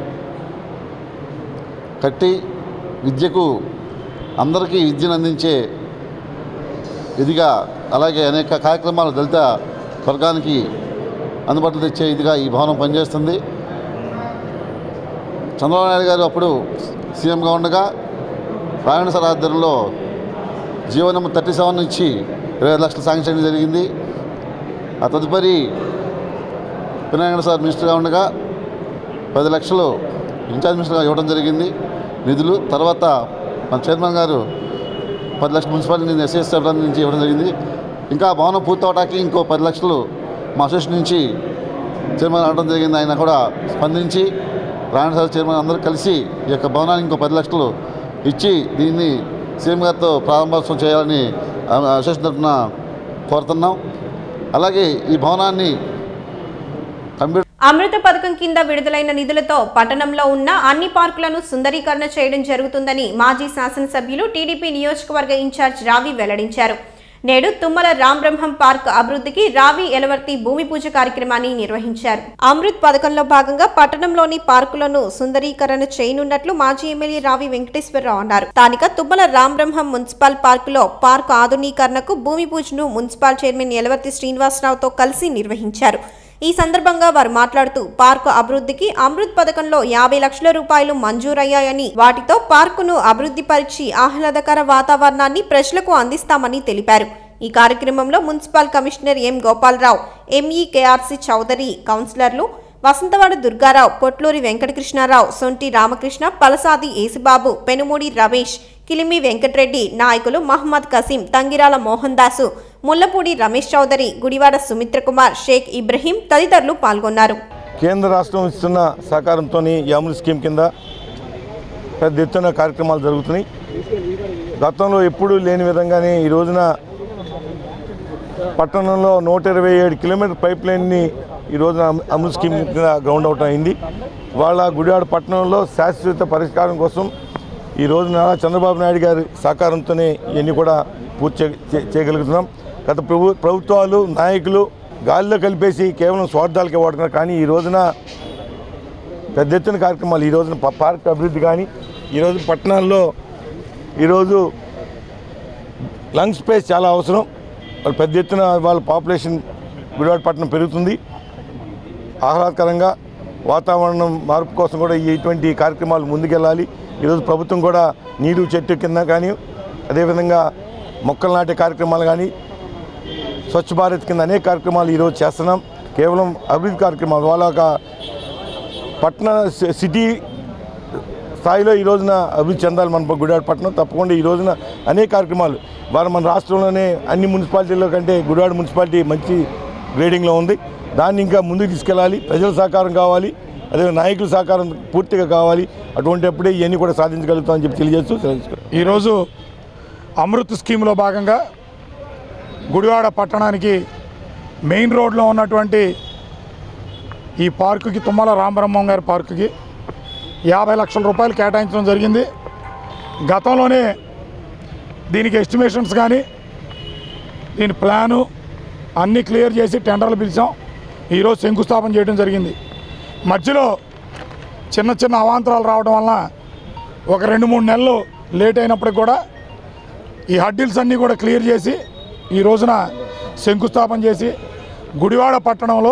కట్టి విద్యకు అందరికీ విద్యను అందించే ఇదిగా అలాగే అనేక కార్యక్రమాలు దళిత వర్గానికి అందుబాటులో తెచ్చే ఇదిగా ఈ భవనం పనిచేస్తుంది చంద్రబాబు నాయుడు గారు అప్పుడు సీఎంగా ఉండగా రాయణ సార్ ఆధ్వర్యంలో జీవో నెంబర్ థర్టీ సెవెన్ ఇచ్చి ఇరవై ఐదు లక్షలు శాంక్షన్ చేయడం జరిగింది ఆ తదుపరి వినాయక సార్ మినిస్టర్గా ఉండగా పది లక్షలు ఇన్ఛార్జ్ మినిస్టర్గా ఇవ్వడం జరిగింది నిధులు తర్వాత మన చైర్మన్ గారు పది లక్షలు మున్సిపాలిటీ ఎస్ఎస్ నుంచి ఇవ్వడం జరిగింది ఇంకా భవనం పూర్తవడానికి ఇంకో పది లక్షలు మా అసోసియేషన్ నుంచి చైర్మన్ అనడం జరిగింది ఆయన కూడా స్పందించి రాయణ సార్ చైర్మన్ అందరూ కలిసి ఈ యొక్క భవనానికి ఇంకో పది లక్షలు ఇచ్చి దీన్ని సీఎం గారితో ప్రారంభోత్సవం చేయాలని అసోసియేషన్ తరఫున కోరుతున్నాం అలాగే ఈ భవనాన్ని కంప్యూటర్ అమృత పథకం కింద విడుదలైన నిధులతో పట్టణంలో ఉన్న అన్ని పార్కులను సుందరీకరణ చేయడం జరుగుతుందని మాజీ శాసనసభ్యులు టీడీపీ నియోజకవర్గ ఇన్ఛార్జ్ రావి వెల్లడించారు నేడు తుమ్మల రామ్ బ్రహ్మం పార్క్ అభివృద్ధికి రావి ఎలవర్తి భూమి పూజ కార్యక్రమాన్ని నిర్వహించారు అమృత్ పథకంలో భాగంగా పట్టణంలోని పార్కులను సుందరీకరణ చేయనున్నట్లు మాజీ ఎమ్మెల్యే రావి వెంకటేశ్వరరావు అన్నారు స్థానిక తుమ్మల రామ్ బ్రహ్మం మున్సిపల్ పార్కులో పార్కు ఆధునీకరణకు భూమి పూజను మున్సిపల్ చైర్మన్ ఎలవర్తి శ్రీనివాసరావుతో కలిసి నిర్వహించారు ఈ సందర్భంగా వారు మాట్లాడుతూ పార్కు అభివృద్ధికి అమృత్ పథకంలో యాభై లక్షల రూపాయలు మంజూరయ్యాయని వాటితో పార్కును అభివృద్ధి పరిచి ఆహ్లాదకర వాతావరణాన్ని ప్రజలకు అందిస్తామని తెలిపారు ఈ కార్యక్రమంలో మున్సిపల్ కమిషనర్ ఎం గోపాలరావు ఎంఈకేఆర్సి చౌదరి కౌన్సిలర్లు వసంతవాడ దుర్గారావు పొట్లూరి వెంకటకృష్ణారావు సొంటి రామకృష్ణ పలసాది ఏసుబాబు పెనుమూడి రమేష్ కిలిమి వెంకటరెడ్డి నాయకులు మహమ్మద్ కసీం తంగిరాల మోహన్ దాసు ముల్లపూడి రమేష్ చౌదరి గుడివాడ సుమిత్ర కుమార్ షేక్ ఇబ్రహీం తదితరులు పాల్గొన్నారు కేంద్ర రాష్ట్రం ఇస్తున్న సహకారంతో ఈ అమృత్ స్కీమ్ కింద పెద్ద ఎత్తున కార్యక్రమాలు జరుగుతున్నాయి గతంలో ఎప్పుడూ లేని విధంగానే ఈ రోజున పట్టణంలో నూట ఇరవై ఏడు కిలోమీటర్ పైప్ లైన్ని ఈ రోజున అమృ- అమృత్ స్కీమ్ కింద గ్రౌండ్ అవుట్ అయింది వాళ్ళ గుడివాడ పట్టణంలో శాశ్వత పరిష్కారం కోసం ఈ రోజున చంద్రబాబు నాయుడు గారి సహకారంతోనే ఇవన్నీ కూడా పూర్తి చే- చే- చేయగలుగుతున్నాం గత ప్రభు ప్రభుత్వాలు నాయకులు గాలిలో కలిపేసి కేవలం స్వార్థాలకే వాడుతున్నారు కానీ ఈ రోజున పెద్ద ఎత్తున కార్యక్రమాలు ఈ రోజున ప- పార్క్ అభివృద్ధి కానీ ఈరోజు పట్టణాల్లో ఈరోజు లంగ్ స్పేస్ చాలా అవసరం వాళ్ళు పెద్ద ఎత్తున వాళ్ళ పాపులేషన్ గుడివాడ పట్టణం పెరుగుతుంది ఆహ్లాదకరంగా వాతావరణం మార్పు కోసం కూడా ఈ ఇటువంటి కార్యక్రమాలు ముందుకెళ్ళాలి ఈరోజు ప్రభుత్వం కూడా నీరు చెట్టు కింద కానీ అదేవిధంగా మొక్కలు నాటే కార్యక్రమాలు కానీ స్వచ్ఛ భారత్ కింద అనేక కార్యక్రమాలు ఈరోజు చేస్తున్నాం కేవలం అభివృద్ధి కార్యక్రమాలు వాళ్ళ ఒక పట్టణ సి- సిటీ స్థాయిలో ఈ రోజున అభివృద్ధి చెందాలి మన గుడివాడ పట్టణం తప్పకుండా ఈ రోజున అనేక కార్యక్రమాలు వారు మన రాష్ట్రంలోనే అన్ని మున్సిపాలిటీల్లో కంటే గుడివాడ మున్సిపాలిటీ మంచి గ్రేడింగ్లో ఉంది దాన్ని ఇంకా ముందుకు తీసుకెళ్ళాలి ప్రజల సహకారం కావాలి అదే నాయకుల సహకారం పూర్తిగా కావాలి అటువంటిప్పుడే ఇవన్నీ కూడా సాధించగలుగుతామని చెప్పి తెలియజేస్తూ సెలవు తీసుకుంటాను. ఈరోజు అమృత్ స్కీమ్లో భాగంగా గుడివాడ పట్టణానికి మెయిన్ రోడ్లో ఉన్నటువంటి ఈ పార్కుకి తుమ్మల రామబ్రహ్మం గారి పార్కుకి యాభై లక్షల రూపాయలు కేటాయించడం జరిగింది గతంలోనే దీనికి ఎస్టిమేషన్స్ కానీ దీని ప్లాను అన్నీ క్లియర్ చేసి టెండర్లు పిలిచాం ఈరోజు శంకుస్థాపన చేయడం జరిగింది మధ్యలో చిన్న చిన్న అవాంతరాలు రావడం వలన ఒక రెండు మూడు నెలలు లేట్ అయినప్పటికి కూడా ఈ హడ్డిల్స్ అన్నీ కూడా క్లియర్ చేసి ఈ రోజున శంకుస్థాపన చేసి గుడివాడ పట్టణంలో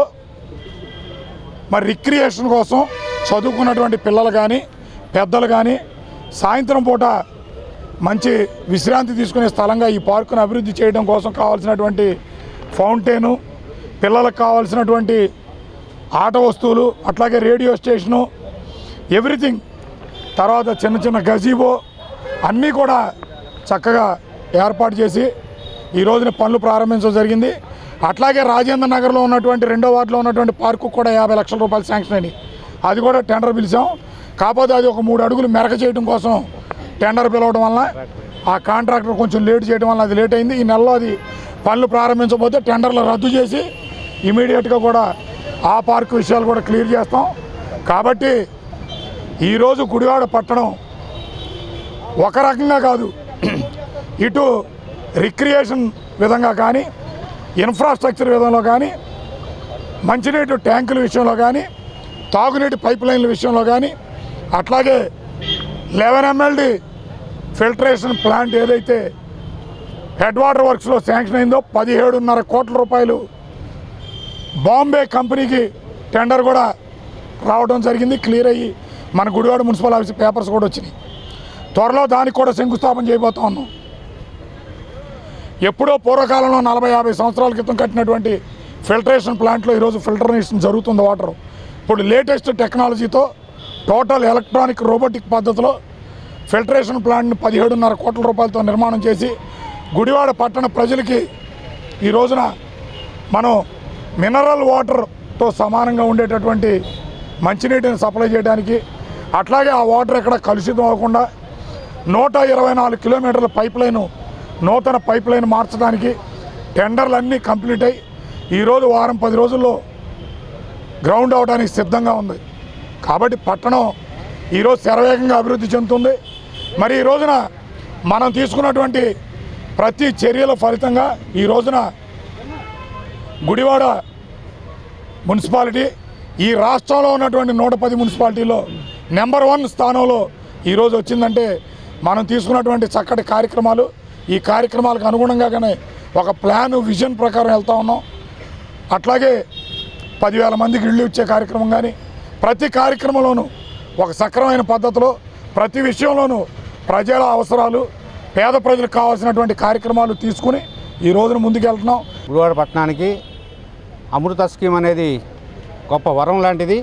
మరి రిక్రియేషన్ కోసం చదువుకున్నటువంటి పిల్లలు కానీ పెద్దలు కానీ సాయంత్రం పూట మంచి విశ్రాంతి తీసుకునే స్థలంగా ఈ పార్కును అభివృద్ధి చేయడం కోసం కావాల్సినటువంటి ఫౌంటైను పిల్లలకు కావాల్సినటువంటి ఆట వస్తువులు అట్లాగే రేడియో స్టేషను ఎవ్రీథింగ్ తర్వాత చిన్న చిన్న గజీబో అన్నీ కూడా చక్కగా ఏర్పాటు చేసి ఈ రోజున పనులు ప్రారంభించడం జరిగింది అట్లాగే రాజేంద్ర నగర్లో ఉన్నటువంటి రెండో వార్డులో ఉన్నటువంటి పార్కు కూడా యాభై లక్షల రూపాయలు శాంక్షన్ అయినాయి అది కూడా టెండర్ పిలిచాం కాకపోతే అది ఒక మూడు అడుగులు మెరక చేయడం కోసం టెండర్ పిలవడం వలన ఆ కాంట్రాక్టర్ కొంచెం లేట్ చేయడం వల్ల అది లేట్ అయింది ఈ నెలలో అది పనులు ప్రారంభించకపోతే టెండర్లు రద్దు చేసి ఇమీడియట్గా కూడా ఆ పార్కు విషయాలు కూడా క్లియర్ చేస్తాం కాబట్టి ఈరోజు గుడివాడ పట్టణం ఒక రకంగా కాదు ఇటు రిక్రియేషన్ విధంగా కానీ ఇన్ఫ్రాస్ట్రక్చర్ విధంలో కానీ మంచినీటి ట్యాంకుల విషయంలో కానీ తాగునీటి పైప్ లైన్ల విషయంలో కానీ అట్లాగే లెవెన్ ఎంఎల్డి ఫిల్టరేషన్ ప్లాంట్ ఏదైతే హెడ్ వాటర్ వర్క్స్లో శాంక్షన్ అయిందో పదిహేడున్నర కోట్ల రూపాయలు బాంబే కంపెనీకి టెండర్ కూడా రావడం జరిగింది క్లియర్ అయ్యి మన గుడివాడ మున్సిపల్ ఆఫీస్ పేపర్స్ కూడా వచ్చినాయి త్వరలో దానికి కూడా శంకుస్థాపన చేయబోతా ఉన్నాం ఎప్పుడో పూర్వకాలంలో నలభై యాభై సంవత్సరాల క్రితం కట్టినటువంటి ఫిల్టరేషన్ ప్లాంట్లో ఈరోజు ఫిల్టరేషన్ జరుగుతుంది వాటర్ ఇప్పుడు లేటెస్ట్ టెక్నాలజీతో టోటల్ ఎలక్ట్రానిక్ రోబోటిక్ పద్ధతిలో ఫిల్టరేషన్ ప్లాంట్ని పదిహేడున్నర కోట్ల రూపాయలతో నిర్మాణం చేసి గుడివాడ పట్టణ ప్రజలకి ఈ రోజున మనం మినరల్ వాటర్ తో సమానంగా ఉండేటటువంటి మంచినీటిని సప్లై చేయడానికి అట్లాగే ఆ వాటర్ ఎక్కడ కలుషితం అవ్వకుండా నూట ఇరవై నాలుగు కిలోమీటర్ల పైప్ లైను నూతన పైప్ లైన్ మార్చడానికి టెండర్లు అన్నీ కంప్లీట్ అయ్యి ఈరోజు వారం పది రోజుల్లో గ్రౌండ్ అవడానికి సిద్ధంగా ఉంది కాబట్టి పట్టణం ఈరోజు శరవేగంగా అభివృద్ధి చెందుతుంది మరి ఈ రోజున మనం తీసుకున్నటువంటి ప్రతి చర్యల ఫలితంగా ఈ రోజున గుడివాడ మున్సిపాలిటీ ఈ రాష్ట్రంలో ఉన్నటువంటి నూట పది మున్సిపాలిటీలో నెంబర్ వన్ స్థానంలో ఈరోజు వచ్చిందంటే మనం తీసుకున్నటువంటి చక్కటి కార్యక్రమాలు ఈ కార్యక్రమాలకు అనుగుణంగానే ఒక ప్లాన్ విజన్ ప్రకారం వెళ్తా ఉన్నాం అట్లాగే పదివేల మందికి ఇళ్ళు ఇచ్చే కార్యక్రమం కానీ ప్రతి కార్యక్రమంలోనూ ఒక సక్రమైన పద్ధతిలో ప్రతి విషయంలోనూ ప్రజల అవసరాలు పేద ప్రజలకు కావాల్సినటువంటి కార్యక్రమాలు తీసుకుని ఈ రోజున ముందుకెళ్తున్నాం గుడివాడ పట్టణానికి అమృత స్కీమ్ అనేది గొప్ప వరం లాంటిది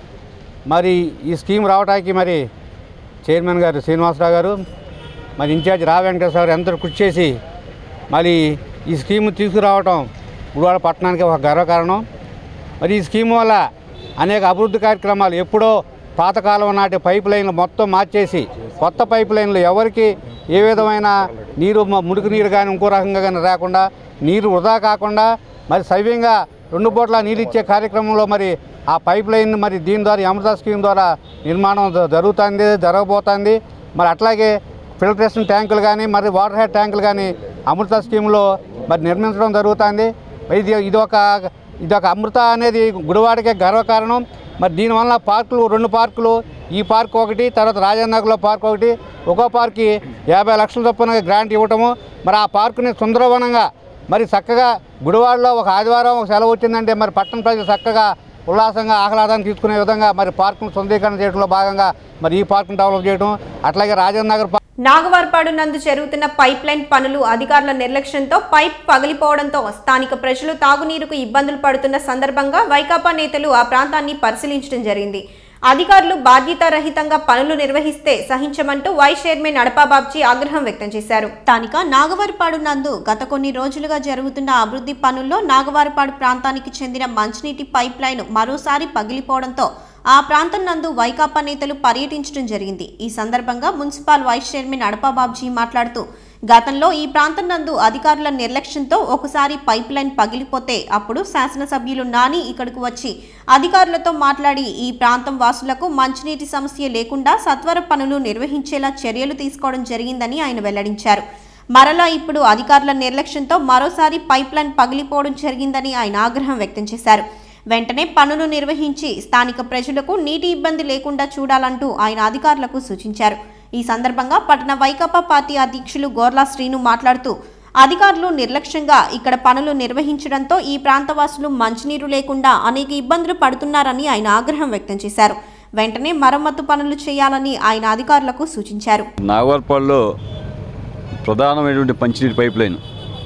మరి ఈ స్కీమ్ రావడానికి మరి చైర్మన్ గారు శ్రీనివాసరావు గారు మరి ఇన్ఛార్జ్ రా వెంకటేశ్వర గారు ఎంతో కృషి చేసి మరి ఈ స్కీమ్ తీసుకురావటం గుడివాడ పట్టణానికి ఒక గర్వకారణం మరి ఈ స్కీమ్ వల్ల అనేక అభివృద్ధి కార్యక్రమాలు ఎప్పుడో పాతకాలం నాటి పైప్ లైన్లు మొత్తం మార్చేసి కొత్త పైప్ లైన్లు ఎవరికి ఏ విధమైన నీరు మ- మురికి నీరు కానీ ఇంకో రకంగా కానీ రాకుండా నీరు వృధా కాకుండా మరి సవ్యంగా రెండు పూట్ల నీళ్ళు ఇచ్చే కార్యక్రమంలో మరి ఆ పైప్ లైన్ మరి దీని ద్వారా ఈ అమృత స్కీమ్ ద్వారా నిర్మాణం జ- జరుగుతుంది జరగబోతుంది మరి అట్లాగే ఫిల్టరేషన్ ట్యాంకులు కానీ మరి వాటర్ హెడ్ ట్యాంకులు కానీ అమృత స్కీమ్లో మరి నిర్మించడం జరుగుతుంది ఇది ఇది ఒక ఇది ఒక అమృత అనేది గుడివాడకే గర్వకారణం మరి దీనివల్ల పార్కులు రెండు పార్కులు ఈ పార్క్ ఒకటి తర్వాత రాజానగర్లో పార్క్ ఒకటి ఒక్కో పార్క్కి యాభై లక్షల చొప్పున గ్రాంట్ ఇవ్వటము మరి ఆ పార్కుని సుందరవనంగా మరి చక్కగా గుడివాడలో ఒక ఆదివారం ఒక సెలవు వచ్చిందంటే మరి పట్టణ ప్రజలు చక్కగా ఉల్లాసంగా ఆహ్లాదాన్ని తీసుకునే విధంగా మరి పార్కును సుందరీకరణ చేయడంలో భాగంగా మరి ఈ పార్కును డెవలప్ చేయడం అట్లాగే రాజేంద్ర నగర్ పార్క్ నాగవార్పాడు నందు జరుగుతున్న పైప్ లైన్ పనులు అధికారుల నిర్లక్ష్యంతో పైప్ పగిలిపోవడంతో స్థానిక ప్రజలు తాగునీరుకు ఇబ్బందులు పడుతున్న సందర్భంగా వైకాపా నేతలు ఆ ప్రాంతాన్ని పరిశీలించడం జరిగింది అధికారులు బాధ్యతారహితంగా పనులు నిర్వహిస్తే సహించమంటూ వైస్ చైర్మన్ అడపాబాబ్జీ ఆగ్రహం వ్యక్తం చేశారు స్థానిక నాగవారిపాడు నందు గత కొన్ని రోజులుగా జరుగుతున్న అభివృద్ధి పనుల్లో నాగవారిపాడు ప్రాంతానికి చెందిన మంచినీటి పైప్ లైన్ మరోసారి పగిలిపోవడంతో ఆ ప్రాంతం నందు వైకాపా నేతలు పర్యటించడం జరిగింది ఈ సందర్భంగా మున్సిపల్ వైస్ చైర్మన్ అడపాబాబ్జీ మాట్లాడుతూ గతంలో ఈ ప్రాంతం నందు అధికారుల నిర్లక్ష్యంతో ఒకసారి పైప్ లైన్ పగిలిపోతే అప్పుడు శాసనసభ్యులు నాని ఇక్కడకు వచ్చి అధికారులతో మాట్లాడి ఈ ప్రాంతం వాసులకు మంచినీటి సమస్య లేకుండా సత్వర పనులు నిర్వహించేలా చర్యలు తీసుకోవడం జరిగిందని ఆయన వెల్లడించారు మరలా ఇప్పుడు అధికారుల నిర్లక్ష్యంతో మరోసారి పైప్ లైన్ పగిలిపోవడం జరిగిందని ఆయన ఆగ్రహం వ్యక్తం చేశారు వెంటనే పనులు నిర్వహించి స్థానిక ప్రజలకు నీటి ఇబ్బంది లేకుండా చూడాలంటూ ఆయన అధికారులకు సూచించారు ఈ సందర్భంగా పట్టణ వైకాపా పార్టీ అధ్యక్షులు గోర్లా శ్రీను మాట్లాడుతూ అధికారులు నిర్లక్ష్యంగా ఇక్కడ పనులు నిర్వహించడంతో ఈ ప్రాంతవాసులు మంచినీరు లేకుండా అనేక ఇబ్బందులు పడుతున్నారని ఆయన ఆగ్రహం వ్యక్తం చేశారు వెంటనే మరమ్మతు పనులు చేయాలని ఆయన అధికారులకు సూచించారు నాగవార్పాడులో ప్రధానమైనటువంటి మంచినీటి పైప్ లైన్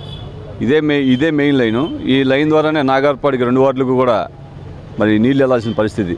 ఇదే మే ఇదే మెయిన్ లైను ఈ లైన్ ద్వారానే నాగార్పాడికి రెండు వార్డులకు కూడా మరి నీళ్ళు వెళ్ళాల్సిన పరిస్థితి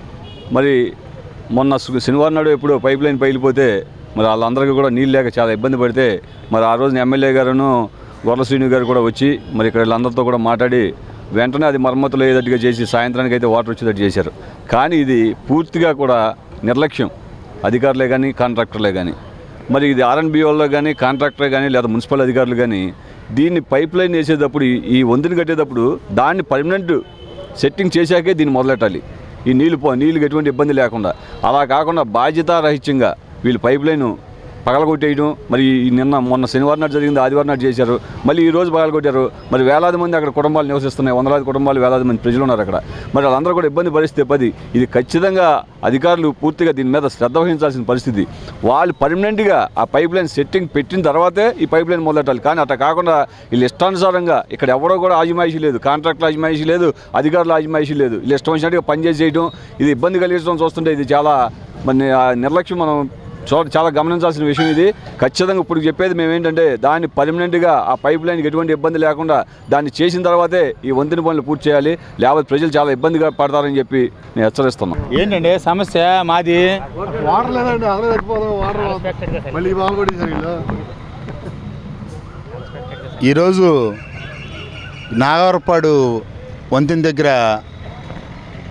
మరి మొన్న సు- శనివారం నాడు ఎప్పుడో పైప్ లైన్ పగిలిపోతే మరి వాళ్ళందరికీ కూడా నీళ్ళు లేక చాలా ఇబ్బంది పడితే మరి ఆ రోజున ఎమ్మెల్యే గారును గొర్ల శ్రీను గారు కూడా వచ్చి మరి ఇక్కడ వీళ్ళందరితో కూడా మాట్లాడి వెంటనే అది మరమ్మతులు అయ్యేటట్టుగా చేసి సాయంత్రానికి అయితే వాటర్ వచ్చేటట్టు చేశారు కానీ ఇది పూర్తిగా కూడా నిర్లక్ష్యం అధికారులే కానీ కాంట్రాక్టర్లే కానీ మరి ఇది ఆర్ఎన్బి వాళ్ళు కానీ కాంట్రాక్టర్ కానీ లేదా మున్సిపల్ అధికారులు కానీ దీన్ని పైప్ లైన్ వేసేటప్పుడు ఈ- ఈ వంతుని కట్టేటప్పుడు దాన్ని పర్మనెంట్ సెట్టింగ్ చేశాకే దీన్ని మొదలెట్టాలి ఈ నీళ్ళు పో నీళ్ళకి ఎటువంటి ఇబ్బంది లేకుండా అలా కాకుండా బాధ్యతారహిత్యంగా వీళ్ళు పైప్ లైన్ పగలగొట్టేయడం మరి ఈ నిన్న మొన్న శనివారం నాడు జరిగింది ఆదివారం నాడు చేశారు మళ్ళీ ఈ రోజు పగలగొట్టారు మరి వేలాది మంది అక్కడ కుటుంబాలు నివసిస్తున్నాయి వందలాది కుటుంబాలు వేలాది మంది ప్రజలు ఉన్నారు అక్కడ మరి వాళ్ళందరూ కూడా ఇబ్బంది పరిస్థితి పది ఇది ఖచ్చితంగా అధికారులు పూర్తిగా దీని మీద శ్రద్ధ వహించాల్సిన పరిస్థితి వాళ్ళు పర్మనెంట్గా ఆ పైప్ లైన్ సెట్టింగ్ పెట్టిన తర్వాతే ఈ పైప్ లైన్ మొదలెట్టాలి కానీ అట్లా కాకుండా వీళ్ళు ఇష్టానుసారంగా ఇక్కడ ఎవరో కూడా ఆజమాయిషీ లేదు కాంట్రాక్టర్ ఆజమాయిషీ లేదు అధికారుల ఆజమాయిషీ లేదు వీళ్ళు ఇష్టం వచ్చినట్టుగా పనిచేసి చేయడం ఇది ఇబ్బంది కలిగించడం చూస్తుంటే ఇది చాలా మరి ఆ నిర్లక్ష్యం మనం చూ చాలా గమనించాల్సిన విషయం ఇది ఖచ్చితంగా ఇప్పుడు చెప్పేది మేము ఏంటంటే దాన్ని పర్మనెంట్గా ఆ పైప్ లైన్కి ఎటువంటి ఇబ్బంది లేకుండా దాన్ని చేసిన తర్వాతే ఈ వంతెన పనులు పూర్తి చేయాలి లేకపోతే ప్రజలు చాలా ఇబ్బందిగా పడతారని చెప్పి నేను హెచ్చరిస్తున్నాను ఏంటండి సమస్య మాది వాటర్ లేదండి అసలు చచ్చిపోదాం వాటర్ మళ్ళీ బాగా కొట్టేసారు వీళ్ళు ఈరోజు నాగవరపాడు వంతెన దగ్గర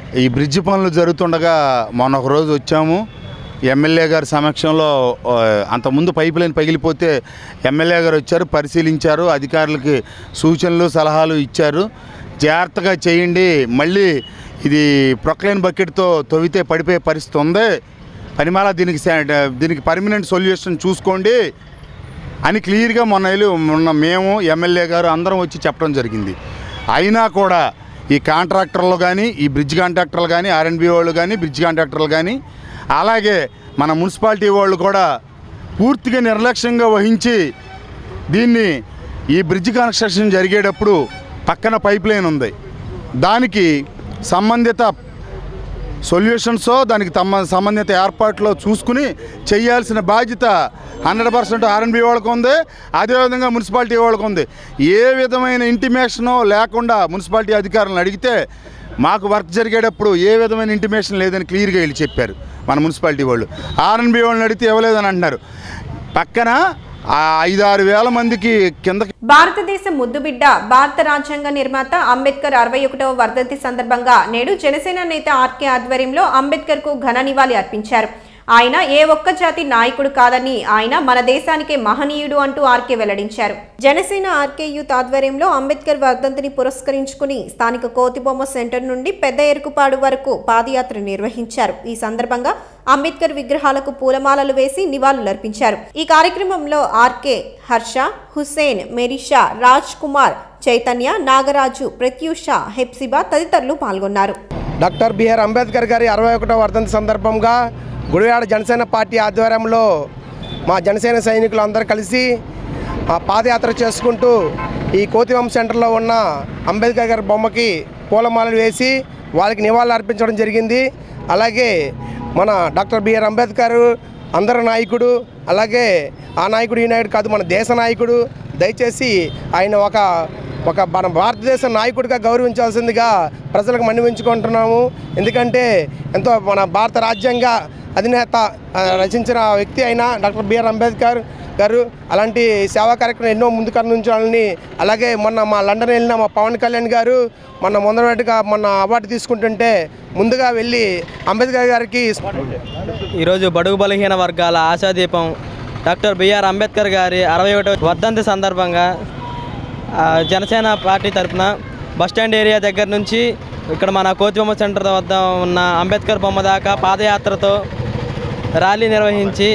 ఈ బ్రిడ్జి పనులు జరుగుతుండగా మొన్న ఒక రోజు వచ్చాము ఎమ్మెల్యే గారి సమక్షంలో ఆ, అంతకుముందు పైపు లైన్ పగిలిపోతే ఎమ్మెల్యే గారు వచ్చారు పరిశీలించారు అధికారులకి సూచనలు సలహాలు ఇచ్చారు జాగ్రత్తగా చేయండి మళ్ళీ ఇది ప్రొక్లైన్ బకెట్తో తవ్వితే పడిపోయే పరిస్థితి ఉంది పనిమాల దీనికి సా- దీనికి పర్మనెంట్ సొల్యూషన్ చూసుకోండి అని క్లియర్గా మొన్న వెళ్ళి మొన్న మేము ఎమ్మెల్యే గారు అందరం వచ్చి చెప్పడం జరిగింది అయినా కూడా ఈ కాంట్రాక్టర్లు కానీ ఈ బ్రిడ్జ్ కాంట్రాక్టర్లు కానీ ఆర్ఎన్బి వాళ్ళు కానీ బ్రిడ్జ్ కాంట్రాక్టర్లు కానీ అలాగే మన మున్సిపాలిటీ వాళ్ళు కూడా పూర్తిగా నిర్లక్ష్యంగా వహించి దీన్ని ఈ బ్రిడ్జ్ కన్స్ట్రక్షన్ జరిగేటప్పుడు పక్కన పైప్ లైన్ ఉంది దానికి సంబంధిత సొల్యూషన్సో దానికి తమ సంబంధిత ఏర్పాట్లో చూసుకుని చేయాల్సిన బాధ్యత హండ్రెడ్ పర్సెంట్ ఆర్ఎన్బి వాళ్ళకు ఉంది అదేవిధంగా మున్సిపాలిటీ వాళ్ళకు ఉంది ఏ విధమైన ఇంటిమేషనో లేకుండా మున్సిపాలిటీ అధికారులను అడిగితే మాకు వర్క్ జరిగేటప్పుడు ఏ విధమైన ఇంటిమేషన్ లేదని క్లియర్గా వెళ్ళి చెప్పారు మన మున్సిపాలిటీ వాళ్ళు ఆర్ఎన్బి వాళ్ళని అడిగితే ఇవ్వలేదని అంటున్నారు పక్కన ఆ ఐదారు వేల మందికి కింద భారతదేశ ముద్దుబిడ్డ భారత రాజ్యాంగ నిర్మాత అంబేద్కర్ అరవై ఒకటవ వర్ధంతి సందర్భంగా నేడు జనసేన నేత ఆర్కే ఆధ్వర్యంలో అంబేద్కర్ కు ఘన నివాళి అర్పించారు ఆయన ఏ ఒక్క జాతి నాయకుడు కాదని ఆయన మన దేశానికే మహనీయుడు అంటూ ఆర్కే వెల్లడించారు జనసేన ఆర్కే యూత్ ఆధ్వర్యంలో అంబేద్కర్ వర్ధంతిని పురస్కరించుకుని స్థానిక కోతిబొమ్మ సెంటర్ నుండి పెద్ద ఎరుకుపాడు వరకు పాదయాత్ర నిర్వహించారు ఈ సందర్భంగా అంబేద్కర్ విగ్రహాలకు పూలమాలలు వేసి నివాళులర్పించారు ఈ కార్యక్రమంలో ఆర్కే హర్ష హుసేన్ మెరిషా రాజ్ కుమార్ చైతన్య నాగరాజు ప్రత్యూష హెప్సిబా తదితరులు పాల్గొన్నారు డాక్టర్ బిఆర్ అంబేద్కర్ గారి అరవై ఒకటో వర్ధంతి సందర్భంగా గుడివాడ జనసేన పార్టీ ఆధ్వర్యంలో మా జనసేన సైనికులు అందరూ కలిసి ఆ పాదయాత్ర చేసుకుంటూ ఈ కోతివం సెంటర్లో ఉన్న అంబేద్కర్ గారి బొమ్మకి పూలమాలలు వేసి వాళ్ళకి నివాళులు అర్పించడం జరిగింది అలాగే మన డాక్టర్ బిఆర్ అంబేద్కర్ అందరి నాయకుడు అలాగే ఆ నాయకుడు ఈ నాయకుడు కాదు మన దేశ నాయకుడు దయచేసి ఆయన ఒక ఒక మన భారతదేశ నాయకుడిగా గౌరవించాల్సిందిగా ప్రజలకు మన్నివించుకుంటున్నాము ఎందుకంటే ఎంతో మన భారత రాజ్యాంగ అధినేత ఆ, రచించిన వ్యక్తి అయిన డాక్టర్ బిఆర్ అంబేద్కర్ గారు అలాంటి సేవా కార్యక్రమం ఎన్నో ముందుకు అందించాలని అలాగే మొన్న మా లండన్ వెళ్ళిన మా పవన్ కళ్యాణ్ గారు మొన్న మొదటిగా మొన్న అవార్డు తీసుకుంటుంటే ముందుగా వెళ్ళి అంబేద్కర్ గారికి ఈరోజు బడుగు బలహీన వర్గాల ఆశాదీపం డాక్టర్ బిఆర్ అంబేద్కర్ గారి అరవై ఒకటో వర్ధంతి సందర్భంగా ఆ, జనసేన పార్టీ తరఫున బస్టాండ్ ఏరియా దగ్గర నుంచి ఇక్కడ మన కోతిబొమ్మ సెంటర్ వద్ద ఉన్న అంబేద్కర్ బొమ్మ దాకా పాదయాత్రతో ర్యాలీ నిర్వహించి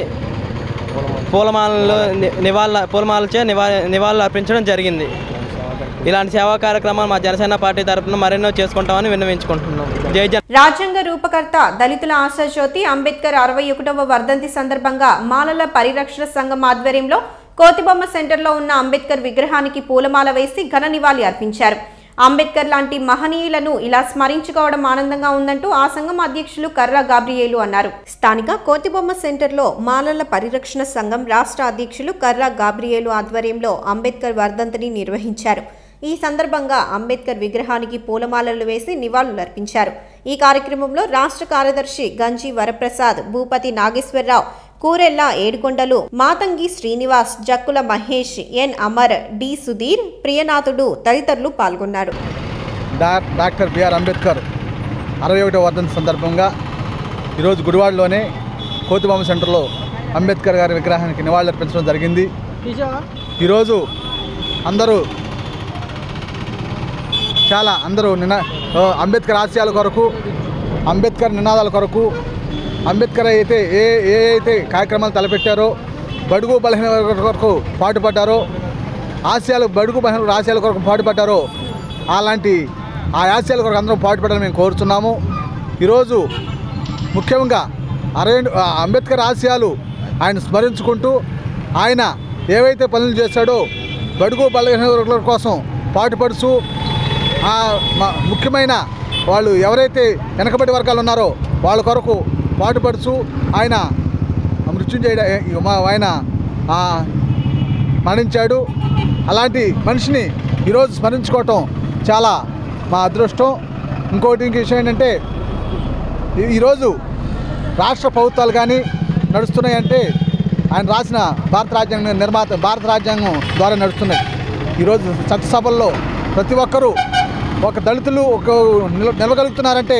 పూలమాలలు ని- నివాళుల పూలమాలచే నివా నివాళులు అర్పించడం జరిగింది ఇలాంటి సేవా కార్యక్రమాలు మా జనసేన పార్టీ తరఫున మరెన్నో చేసుకుంటామని విన్నవించుకుంటున్నాం జై జన రాజ్యాంగ రూపకర్త దళితుల ఆశాజ్యోతి అంబేద్కర్ అరవై ఒకటవ వర్ధంతి సందర్భంగా మాలల పరిరక్షణ సంఘం ఆధ్వర్యంలో కోతిబొమ్మ సెంటర్లో ఉన్న అంబేద్కర్ విగ్రహానికి పూలమాల వేసి ఘన నివాళి అర్పించారు అంబేద్కర్ లాంటి మహనీయులను ఇలా స్మరించుకోవడం ఆనందంగా ఉందంటూ ఆ సంఘం అధ్యక్షులు కర్రా గాబ్రియేలు అన్నారు స్థానిక కోతిబొమ్మ సెంటర్లో మాలల పరిరక్షణ సంఘం రాష్ట్ర అధ్యక్షులు కర్రా గాబ్రియేలు ఆధ్వర్యంలో అంబేద్కర్ వర్ధంతిని నిర్వహించారు ఈ సందర్భంగా అంబేద్కర్ విగ్రహానికి పూలమాలలు వేసి నివాళులర్పించారు ఈ కార్యక్రమంలో రాష్ట్ర కార్యదర్శి గంజి వరప్రసాద్ భూపతి నాగేశ్వరరావు కూరెల్ల ఏడుకొండలు మాతంగి శ్రీనివాస్ జక్కుల మహేష్ ఎన్ అమర్ డి సుధీర్ ప్రియనాథుడు తదితరులు పాల్గొన్నారు డా డాక్టర్ బిఆర్ అంబేద్కర్ అరవై ఒకటో వర్ధంతి సందర్భంగా ఈరోజు గుడివాడలోనే కోతిబాంబు సెంటర్లో అంబేద్కర్ గారి విగ్రహానికి నివాళులర్పించడం జరిగింది ఈరోజు అందరూ చాలా అందరూ నిన్న ఆ, అంబేద్కర్ ఆశయాల కొరకు అంబేద్కర్ నినాదాల కొరకు అంబేద్కర్ అయితే ఏ ఏ అయితే కార్యక్రమాలు తలపెట్టారో బడుగు బలహీన వర్గాల కొరకు పాటుపడ్డారో ఆశయాలు బడుగు బలహీన ఆశయాల కొరకు పాటుపడ్డారో అలాంటి ఆ ఆశయాల కొరకు అందరం పాటుపడాలని మేము కోరుతున్నాము ఈరోజు ముఖ్యంగా అరవై ఆ అంబేద్కర్ ఆశయాలు ఆయన స్మరించుకుంటూ ఆయన ఏవైతే పనులు చేశాడో బడుగు బలహీన వర్గాల కోసం పాటుపడుతూ ఆ మ- ముఖ్యమైన వాళ్ళు ఎవరైతే వెనకబడి వర్గాలు ఉన్నారో వాళ్ళ కొరకు పాటుపడుతూ ఆయన మృత్యుంజయ మా ఆయన ఆ, మరణించాడు అలాంటి మనిషిని ఈరోజు స్మరించుకోవటం చాలా మా అదృష్టం ఇంకోటి ఇంక విషయం ఏంటంటే ఈ- ఈరోజు రాష్ట్ర ప్రభుత్వాలు కానీ నడుస్తున్నాయంటే ఆయన రాసిన భారత రాజ్యాంగ నిర్మాత భారత రాజ్యాంగం ద్వారా నడుస్తున్నాయి ఈరోజు చట్టసభల్లో ప్రతి ఒక్కరూ ఒక దళితులు ఒక నిల నిలవగలుగుతున్నారంటే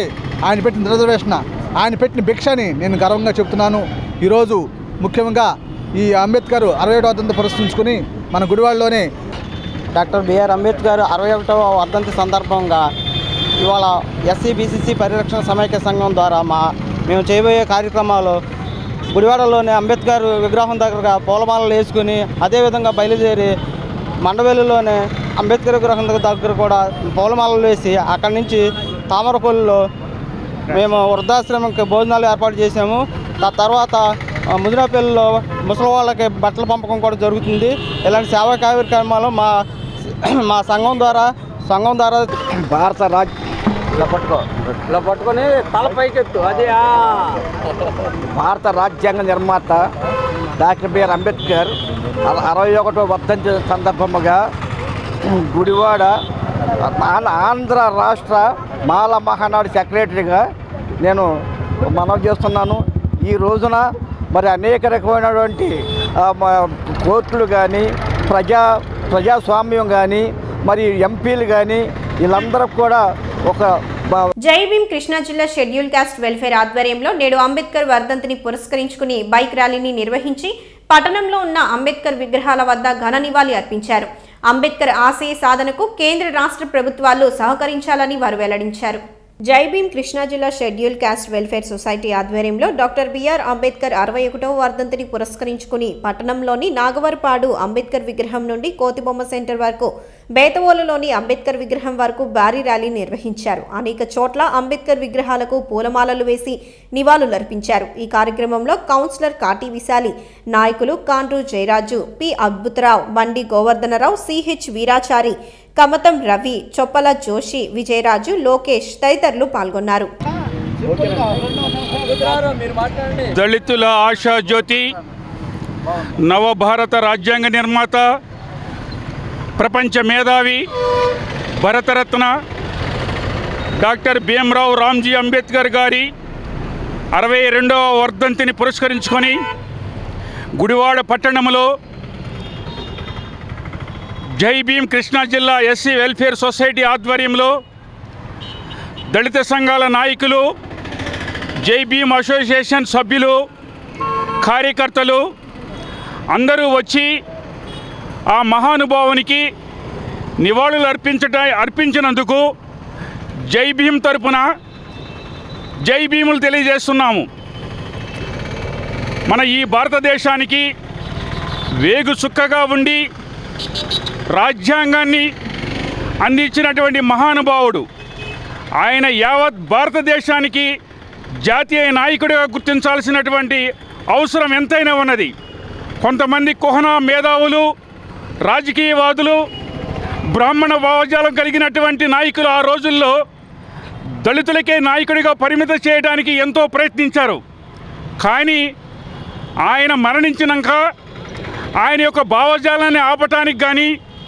ఆయన పెట్టిన రిజర్వేషన్ ఆయన పెట్టిన భిక్షని నేను గర్వంగా చెప్తున్నాను ఈరోజు ముఖ్యంగా ఈ అంబేద్కర్ అరవై ఏడవ వర్ధంతి పురస్కరించుకుని మన గుడివాడలోనే డాక్టర్ బిఆర్ అంబేద్కర్ అరవై ఒకటవ వర్ధంతి సందర్భంగా ఇవాళ ఎస్సీ బీసీసీ పరిరక్షణ సమైక్య సంఘం ద్వారా మా మేము చేయబోయే కార్యక్రమాలు గుడివాడలోని అంబేద్కర్ విగ్రహం దగ్గరగా పూలమాలలు వేసుకుని అదేవిధంగా బయలుదేరి మండవేలులోనే అంబేద్కర్ విగ్రహం దగ్గర కూడా పూలమాలలు వేసి అక్కడి నుంచి తామరపల్లిలో మేము వృద్ధాశ్రమంకి భోజనాలు ఏర్పాటు చేసాము ఆ తర్వాత ఆ, ముదిరాపల్లిలో ముసలి వాళ్ళకి బట్టల పంపకం కూడా జరుగుతుంది ఇలాంటి సేవా కార్యక్రమాలు మా మా సంఘం ద్వారా సంఘం ద్వారా భారత రాజ్ ఇలా పట్టుకో ఇలా పట్టుకొని తల పైకెత్తు అది ఆ. భారత రాజ్యాంగ నిర్మాత డాక్టర్ బిఆర్ అంబేద్కర్ అర- అరవై ఒకటో వర్ధంతి సందర్భముగా గుడివాడ ఆంధ్ర- ఆంధ్ర రాష్ట్ర మాల మహానాడు సెక్రటరీగా నేను మనవి చేస్తున్నాను ఈ రోజున మరి అనేక రకమైనటువంటి ఆ, మ- కోర్టులు కానీ ప్రజా ప్రజాస్వామ్యం కానీ మరి ఎంపీలు కానీ వీళ్ళందరూ కూడా ఒక బ- జై భీమ్ కృష్ణా జిల్లా షెడ్యూల్ కాస్ట్ వెల్ఫేర్ ఆధ్వర్యంలో నేడు అంబేద్కర్ వర్ధంతిని పురస్కరించుకుని బైక్ ర్యాలీని నిర్వహించి పట్టణంలో ఉన్న అంబేద్కర్ విగ్రహాల వద్ద ఘన నివాళి అర్పించారు అంబేద్కర్ ఆశయ సాధనకు కేంద్ర రాష్ట్ర ప్రభుత్వాలు సహకరించాలని వారు వెల్లడించారు జై భీమ్ కృష్ణా జిల్లా షెడ్యూల్ కాస్ట్ వెల్ఫేర్ సొసైటీ ఆధ్వర్యంలో డాక్టర్ బిఆర్ అంబేద్కర్ అరవై ఒకటవ వర్ధంతిని పురస్కరించుకుని పట్టణంలోని నాగవరపాడు అంబేద్కర్ విగ్రహం నుండి కోతిబొమ్మ సెంటర్ వరకు బేతవోలులోని అంబేద్కర్ విగ్రహం వరకు భారీ ర్యాలీ నిర్వహించారు అనేక చోట్ల అంబేద్కర్ విగ్రహాలకు పూలమాలలు వేసి నివాళులర్పించారు ఈ కార్యక్రమంలో కౌన్సిలర్ కాటి విశాలి నాయకులు కాండ్రు జయరాజు పి అద్భుతరావు బండి గోవర్ధనరావు సిహెచ్ వీరాచారి కమతం రవి చొప్పల జోషి విజయరాజు లోకేష్ తదితరులు పాల్గొన్నారు దళితుల ఆశా జ్యోతి నవభారత రాజ్యాంగ నిర్మాత ప్రపంచ మేధావి భరతరత్న డాక్టర్ భీమరావు రామ్జీ అంబేద్కర్ గారి అరవై రెండవ వర్ధంతిని పురస్కరించుకొని గుడివాడ పట్టణంలో జై భీమ్ కృష్ణా జిల్లా ఎస్సీ వెల్ఫేర్ సొసైటీ ఆధ్వర్యంలో దళిత సంఘాల నాయకులు జై భీమ్ అసోసియేషన్ సభ్యులు కార్యకర్తలు అందరూ వచ్చి ఆ మహానుభావునికి నివాళులు అర్పించట అర్పించినందుకు జై భీమ్ తరపున జై భీములు తెలియజేస్తున్నాము మన ఈ భారతదేశానికి వేగు చుక్కగా ఉండి రాజ్యాంగాన్ని అందించినటువంటి మహానుభావుడు ఆయన యావత్ భారతదేశానికి జాతీయ నాయకుడిగా గుర్తించాల్సినటువంటి అవసరం ఎంతైనా ఉన్నది కొంతమంది కుహన మేధావులు రాజకీయవాదులు బ్రాహ్మణ భావజాలం కలిగినటువంటి నాయకులు ఆ రోజుల్లో దళితులకే నాయకుడిగా పరిమితం చేయడానికి ఎంతో ప్రయత్నించారు కానీ ఆయన మరణించినాక ఆయన యొక్క భావజాలాన్ని ఆపటానికి కానీ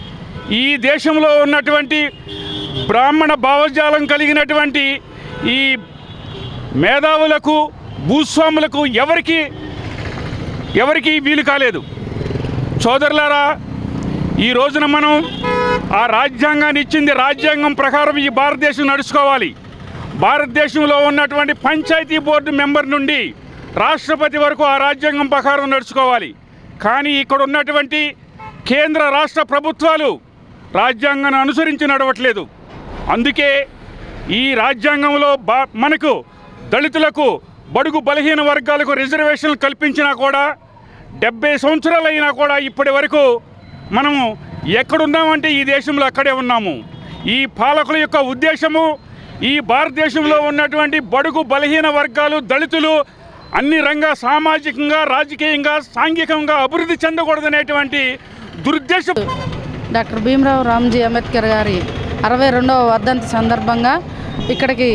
ఈ దేశంలో ఉన్నటువంటి బ్రాహ్మణ భావజాలం కలిగినటువంటి ఈ మేధావులకు భూస్వాములకు ఎవరికి ఎవరికి వీలు కాలేదు సోదరులారా ఈ రోజున మనం ఆ రాజ్యాంగాన్ని ఇచ్చింది రాజ్యాంగం ప్రకారం ఈ భారతదేశం నడుచుకోవాలి భారతదేశంలో ఉన్నటువంటి పంచాయతీ బోర్డు మెంబర్ నుండి రాష్ట్రపతి వరకు ఆ రాజ్యాంగం ప్రకారం నడుచుకోవాలి కానీ ఇక్కడ ఉన్నటువంటి కేంద్ర రాష్ట్ర ప్రభుత్వాలు రాజ్యాంగాన్ని అనుసరించి నడవట్లేదు అందుకే ఈ రాజ్యాంగంలో బా మనకు దళితులకు బడుగు బలహీన వర్గాలకు రిజర్వేషన్లు కల్పించినా కూడా డెబ్బై సంవత్సరాలైనా కూడా ఇప్పటి వరకు మనము ఎక్కడున్నామంటే ఈ దేశంలో అక్కడే ఉన్నాము ఈ పాలకుల యొక్క ఉద్దేశము ఈ భారతదేశంలో ఉన్నటువంటి బడుగు బలహీన వర్గాలు దళితులు అన్ని రంగ సామాజికంగా రాజకీయంగా సాంఘికంగా అభివృద్ధి చెందకూడదనేటువంటి దురుద్దేశం డాక్టర్ భీమరావు రామ్జీ అంబేద్కర్ గారి అరవై రెండవ వర్ధంతి సందర్భంగా ఇక్కడికి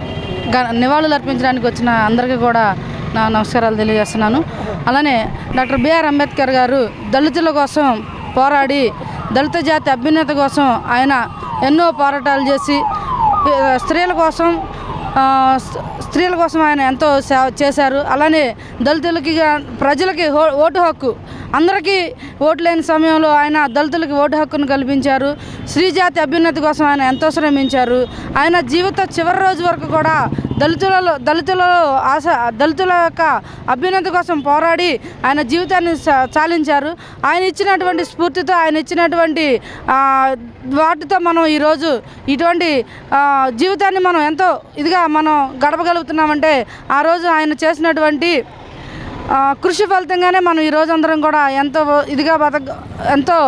గ- నివాళులు అర్పించడానికి వచ్చిన అందరికీ కూడా నా నమస్కారాలు తెలియజేస్తున్నాను అలానే డాక్టర్ బిఆర్ అంబేద్కర్ గారు దళితుల కోసం పోరాడి దళిత జాతి అభ్యున్నతి కోసం ఆయన ఎన్నో పోరాటాలు చేసి ఆ, స్త్రీల కోసం ఆ, స్- స్త్రీల కోసం ఆయన ఎంతో సేవ చేశారు అలానే దళితులకి గా- ప్రజలకి హో- ఓటు హక్కు అందరికీ ఓటు లేని సమయంలో ఆయన దళితులకి ఓటు హక్కును కల్పించారు స్త్రీ జాతి అభ్యున్నతి కోసం ఆయన ఎంతో శ్రమించారు ఆయన జీవిత చివరి రోజు వరకు కూడా దళితులలో దళితులలో ఆశ దళితుల యొక్క అభ్యున్నతి కోసం పోరాడి ఆయన జీవితాన్ని స- చాలించారు ఆయన ఇచ్చినటువంటి స్ఫూర్తితో ఆయన ఇచ్చినటువంటి ఆ, వాటితో మనం ఈరోజు ఇటువంటి ఆ, జీవితాన్ని మనం ఎంతో ఇదిగా మనం గడపగలుగుతున్నామంటే ఆ రోజు ఆయన చేసినటువంటి ఆ, కృషి ఫలితంగానే మనం ఈ రోజు అందరం కూడా ఎంతో ఇదిగా బతక ఎంతో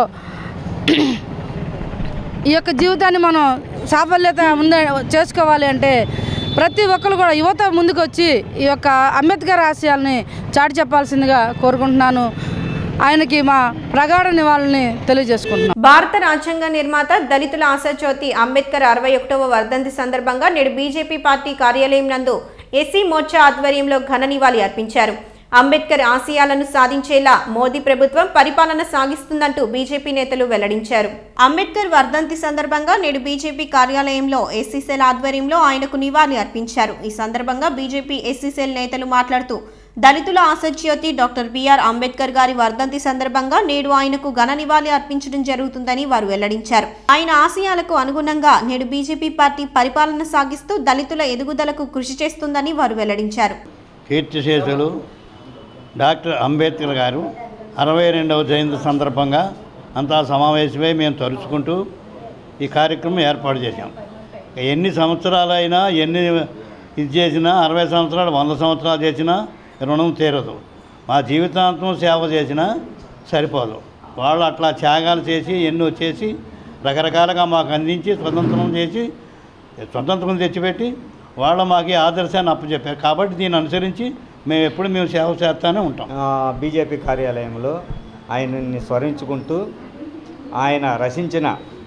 ఈ యొక్క జీవితాన్ని మనం సాఫల్యత ముందే చేసుకోవాలి అంటే ప్రతి ఒక్కరు కూడా యువత ముందుకు వచ్చి ఈ యొక్క అంబేద్కర్ ఆశయాల్ని చాటి చెప్పాల్సిందిగా కోరుకుంటున్నాను ఆయనకి మా ప్రగాఢ నివాళుల్ని తెలియజేసుకుంటున్నాను భారత రాజ్యాంగ నిర్మాత దళితుల ఆశాజ్యోతి అంబేద్కర్ అరవై ఒకటవ వర్ధంతి సందర్భంగా నేడు బీజేపీ పార్టీ కార్యాలయం నందు ఎస్సీ మోర్చా ఆధ్వర్యంలో ఘన నివాళి అర్పించారు అంబేద్కర్ ఆశయాలను సాధించేలా మోదీ ప్రభుత్వం పరిపాలన సాగిస్తుందంటూ బీజేపీ నేతలు వెల్లడించారు అంబేద్కర్ వర్ధంతి సందర్భంగా నేడు బీజేపీ కార్యాలయంలో ఎస్సీసెల్ ఆధ్వర్యంలో ఆయనకు నివాళి అర్పించారు ఈ సందర్భంగా బీజేపీ ఎస్సీసెల్ నేతలు మాట్లాడుతూ దళితుల ఆశజ్యోతి డాక్టర్ బిఆర్ అంబేద్కర్ గారి వర్ధంతి సందర్భంగా నేడు ఆయనకు ఘన నివాళి అర్పించడం జరుగుతుందని వారు వెల్లడించారు ఆయన ఆశయాలకు అనుగుణంగా నేడు బీజేపీ పార్టీ పరిపాలన సాగిస్తూ దళితుల ఎదుగుదలకు కృషి చేస్తుందని వారు వెల్లడించారు కీర్తిశేషులు డాక్టర్ అంబేద్కర్ గారు అరవై రెండవ జయంతి సందర్భంగా అంతా సమావేశమై మేము తలుచుకుంటూ ఈ కార్యక్రమం ఏర్పాటు చేశాం ఎన్ని సంవత్సరాలైనా ఎన్ని ఇది చేసినా అరవై సంవత్సరాలు వంద సంవత్సరాలు చేసినా రుణం తీరదు మా జీవితాంతం సేవ చేసినా సరిపోదు వాళ్ళు అట్లా త్యాగాలు చేసి ఎన్నో చేసి రకరకాలుగా మాకు అందించి స్వతంత్రం చేసి స్వతంత్రం తెచ్చిపెట్టి వాళ్ళు మాకు ఈ ఆదర్శాన్ని అప్పచెప్పారు కాబట్టి దీన్ని అనుసరించి మేము ఎప్పుడు మేము సేవ చేస్తూనే ఉంటాం బీజేపీ కార్యాలయంలో ఆయనని స్మరించుకుంటూ ఆయన రచించిన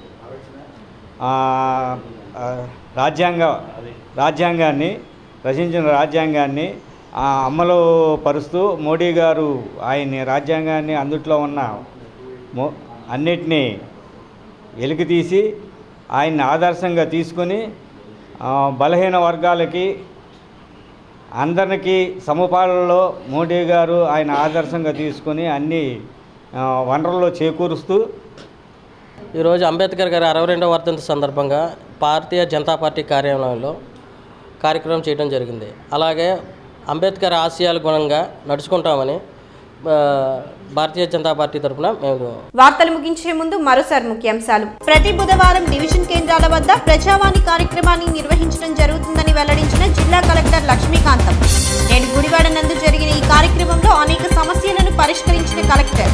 ఆ, ఆ, రాజ్యాంగ రాజ్యాంగాన్ని రచించిన రాజ్యాంగాన్ని ఆ, అమలు పరుస్తూ మోడీ గారు ఆయన్ని రాజ్యాంగాన్ని అందుట్లో ఉన్న మో అన్నిటినీ వెలికితీసి ఆయన్ని ఆదర్శంగా తీసుకొని ఆ, బలహీన వర్గాలకి అందరికీ సమపాలలో మోడీ గారు ఆయన ఆదర్శంగా తీసుకొని అన్ని ఆ, వనరుల్లో చేకూరుస్తూ ఈరోజు అంబేద్కర్ గారి అరవై రెండవ వర్ధంతి సందర్భంగా భారతీయ జనతా పార్టీ కార్యాలయంలో కార్యక్రమం చేయడం జరిగింది అలాగే అంబేద్కర్ ఆశయాల గుణంగా నడుచుకుంటామని ఆ, భారతీయ జనతా పార్టీ తరఫున మేము వార్తలు ముగించే ముందు మరోసారి ముఖ్యాంశాలు ప్రతి బుధవారం డివిజన్ కేంద్రాల వద్ద ప్రజావాణి కార్యక్రమాన్ని నిర్వహించడం జరుగుతుందని వెల్లడించిన జిల్లా కలెక్టర్ లక్ష్మీకాంతం నేడు గుడివాడ నందు జరిగిన ఈ కార్యక్రమంలో అనేక సమస్యలను పరిష్కరించిన కలెక్టర్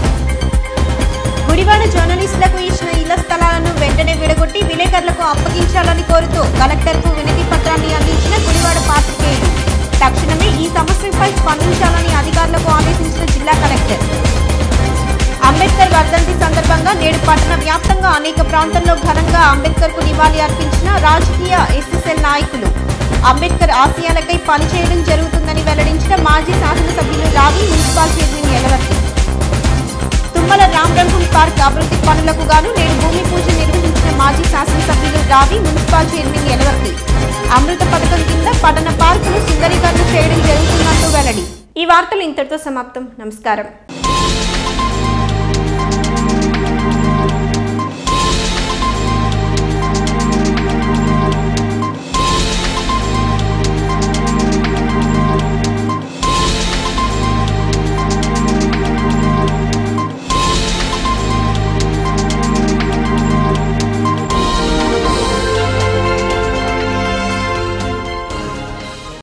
గుడివాడ జర్నలిస్టులకు ఇచ్చిన ఇళ్ల స్థలాలను వెంటనే విడగొట్టి విలేకరులకు అప్పగించాలని కోరుతూ కలెక్టర్కు వినతి పత్రాన్ని అందించిన గుడివాడ పాత్రికేయులు తక్షణమే ఈ సమస్యపై స్పందించాలని అధికారులకు ఆదేశించిన జిల్లా కలెక్టర్ అంబేద్కర్ వర్ధంతి సందర్భంగా నేడు పట్టణ వ్యాప్తంగా అనేక ప్రాంతాల్లో ఘనంగా అంబేద్కర్ కు నివాళి అర్పించిన రాజకీయ ఎస్ఎస్ఎల్ నాయకులు అంబేద్కర్ ఆశయాలకై పనిచేయడం జరుగుతుందని వెల్లడించిన మాజీ శాసనసభ్యులు Ravi municipal chairman Elavarthi Tummala Ramabrahmam park అభివృద్ధి పనులకు గాను నేడు భూమి పూజ నిర్వహించిన మాజీ శాసనసభ్యులు రావి మున్సిపల్ చైర్మన్ ఎలవర్తి అమృత పథకం కింద పట్టణ పార్కులు సుందరీకరణ చేయడం జరుగుతున్నట్టు వెల్లడి ఈ వార్తలు ఇంతటితో సమాప్తం నమస్కారం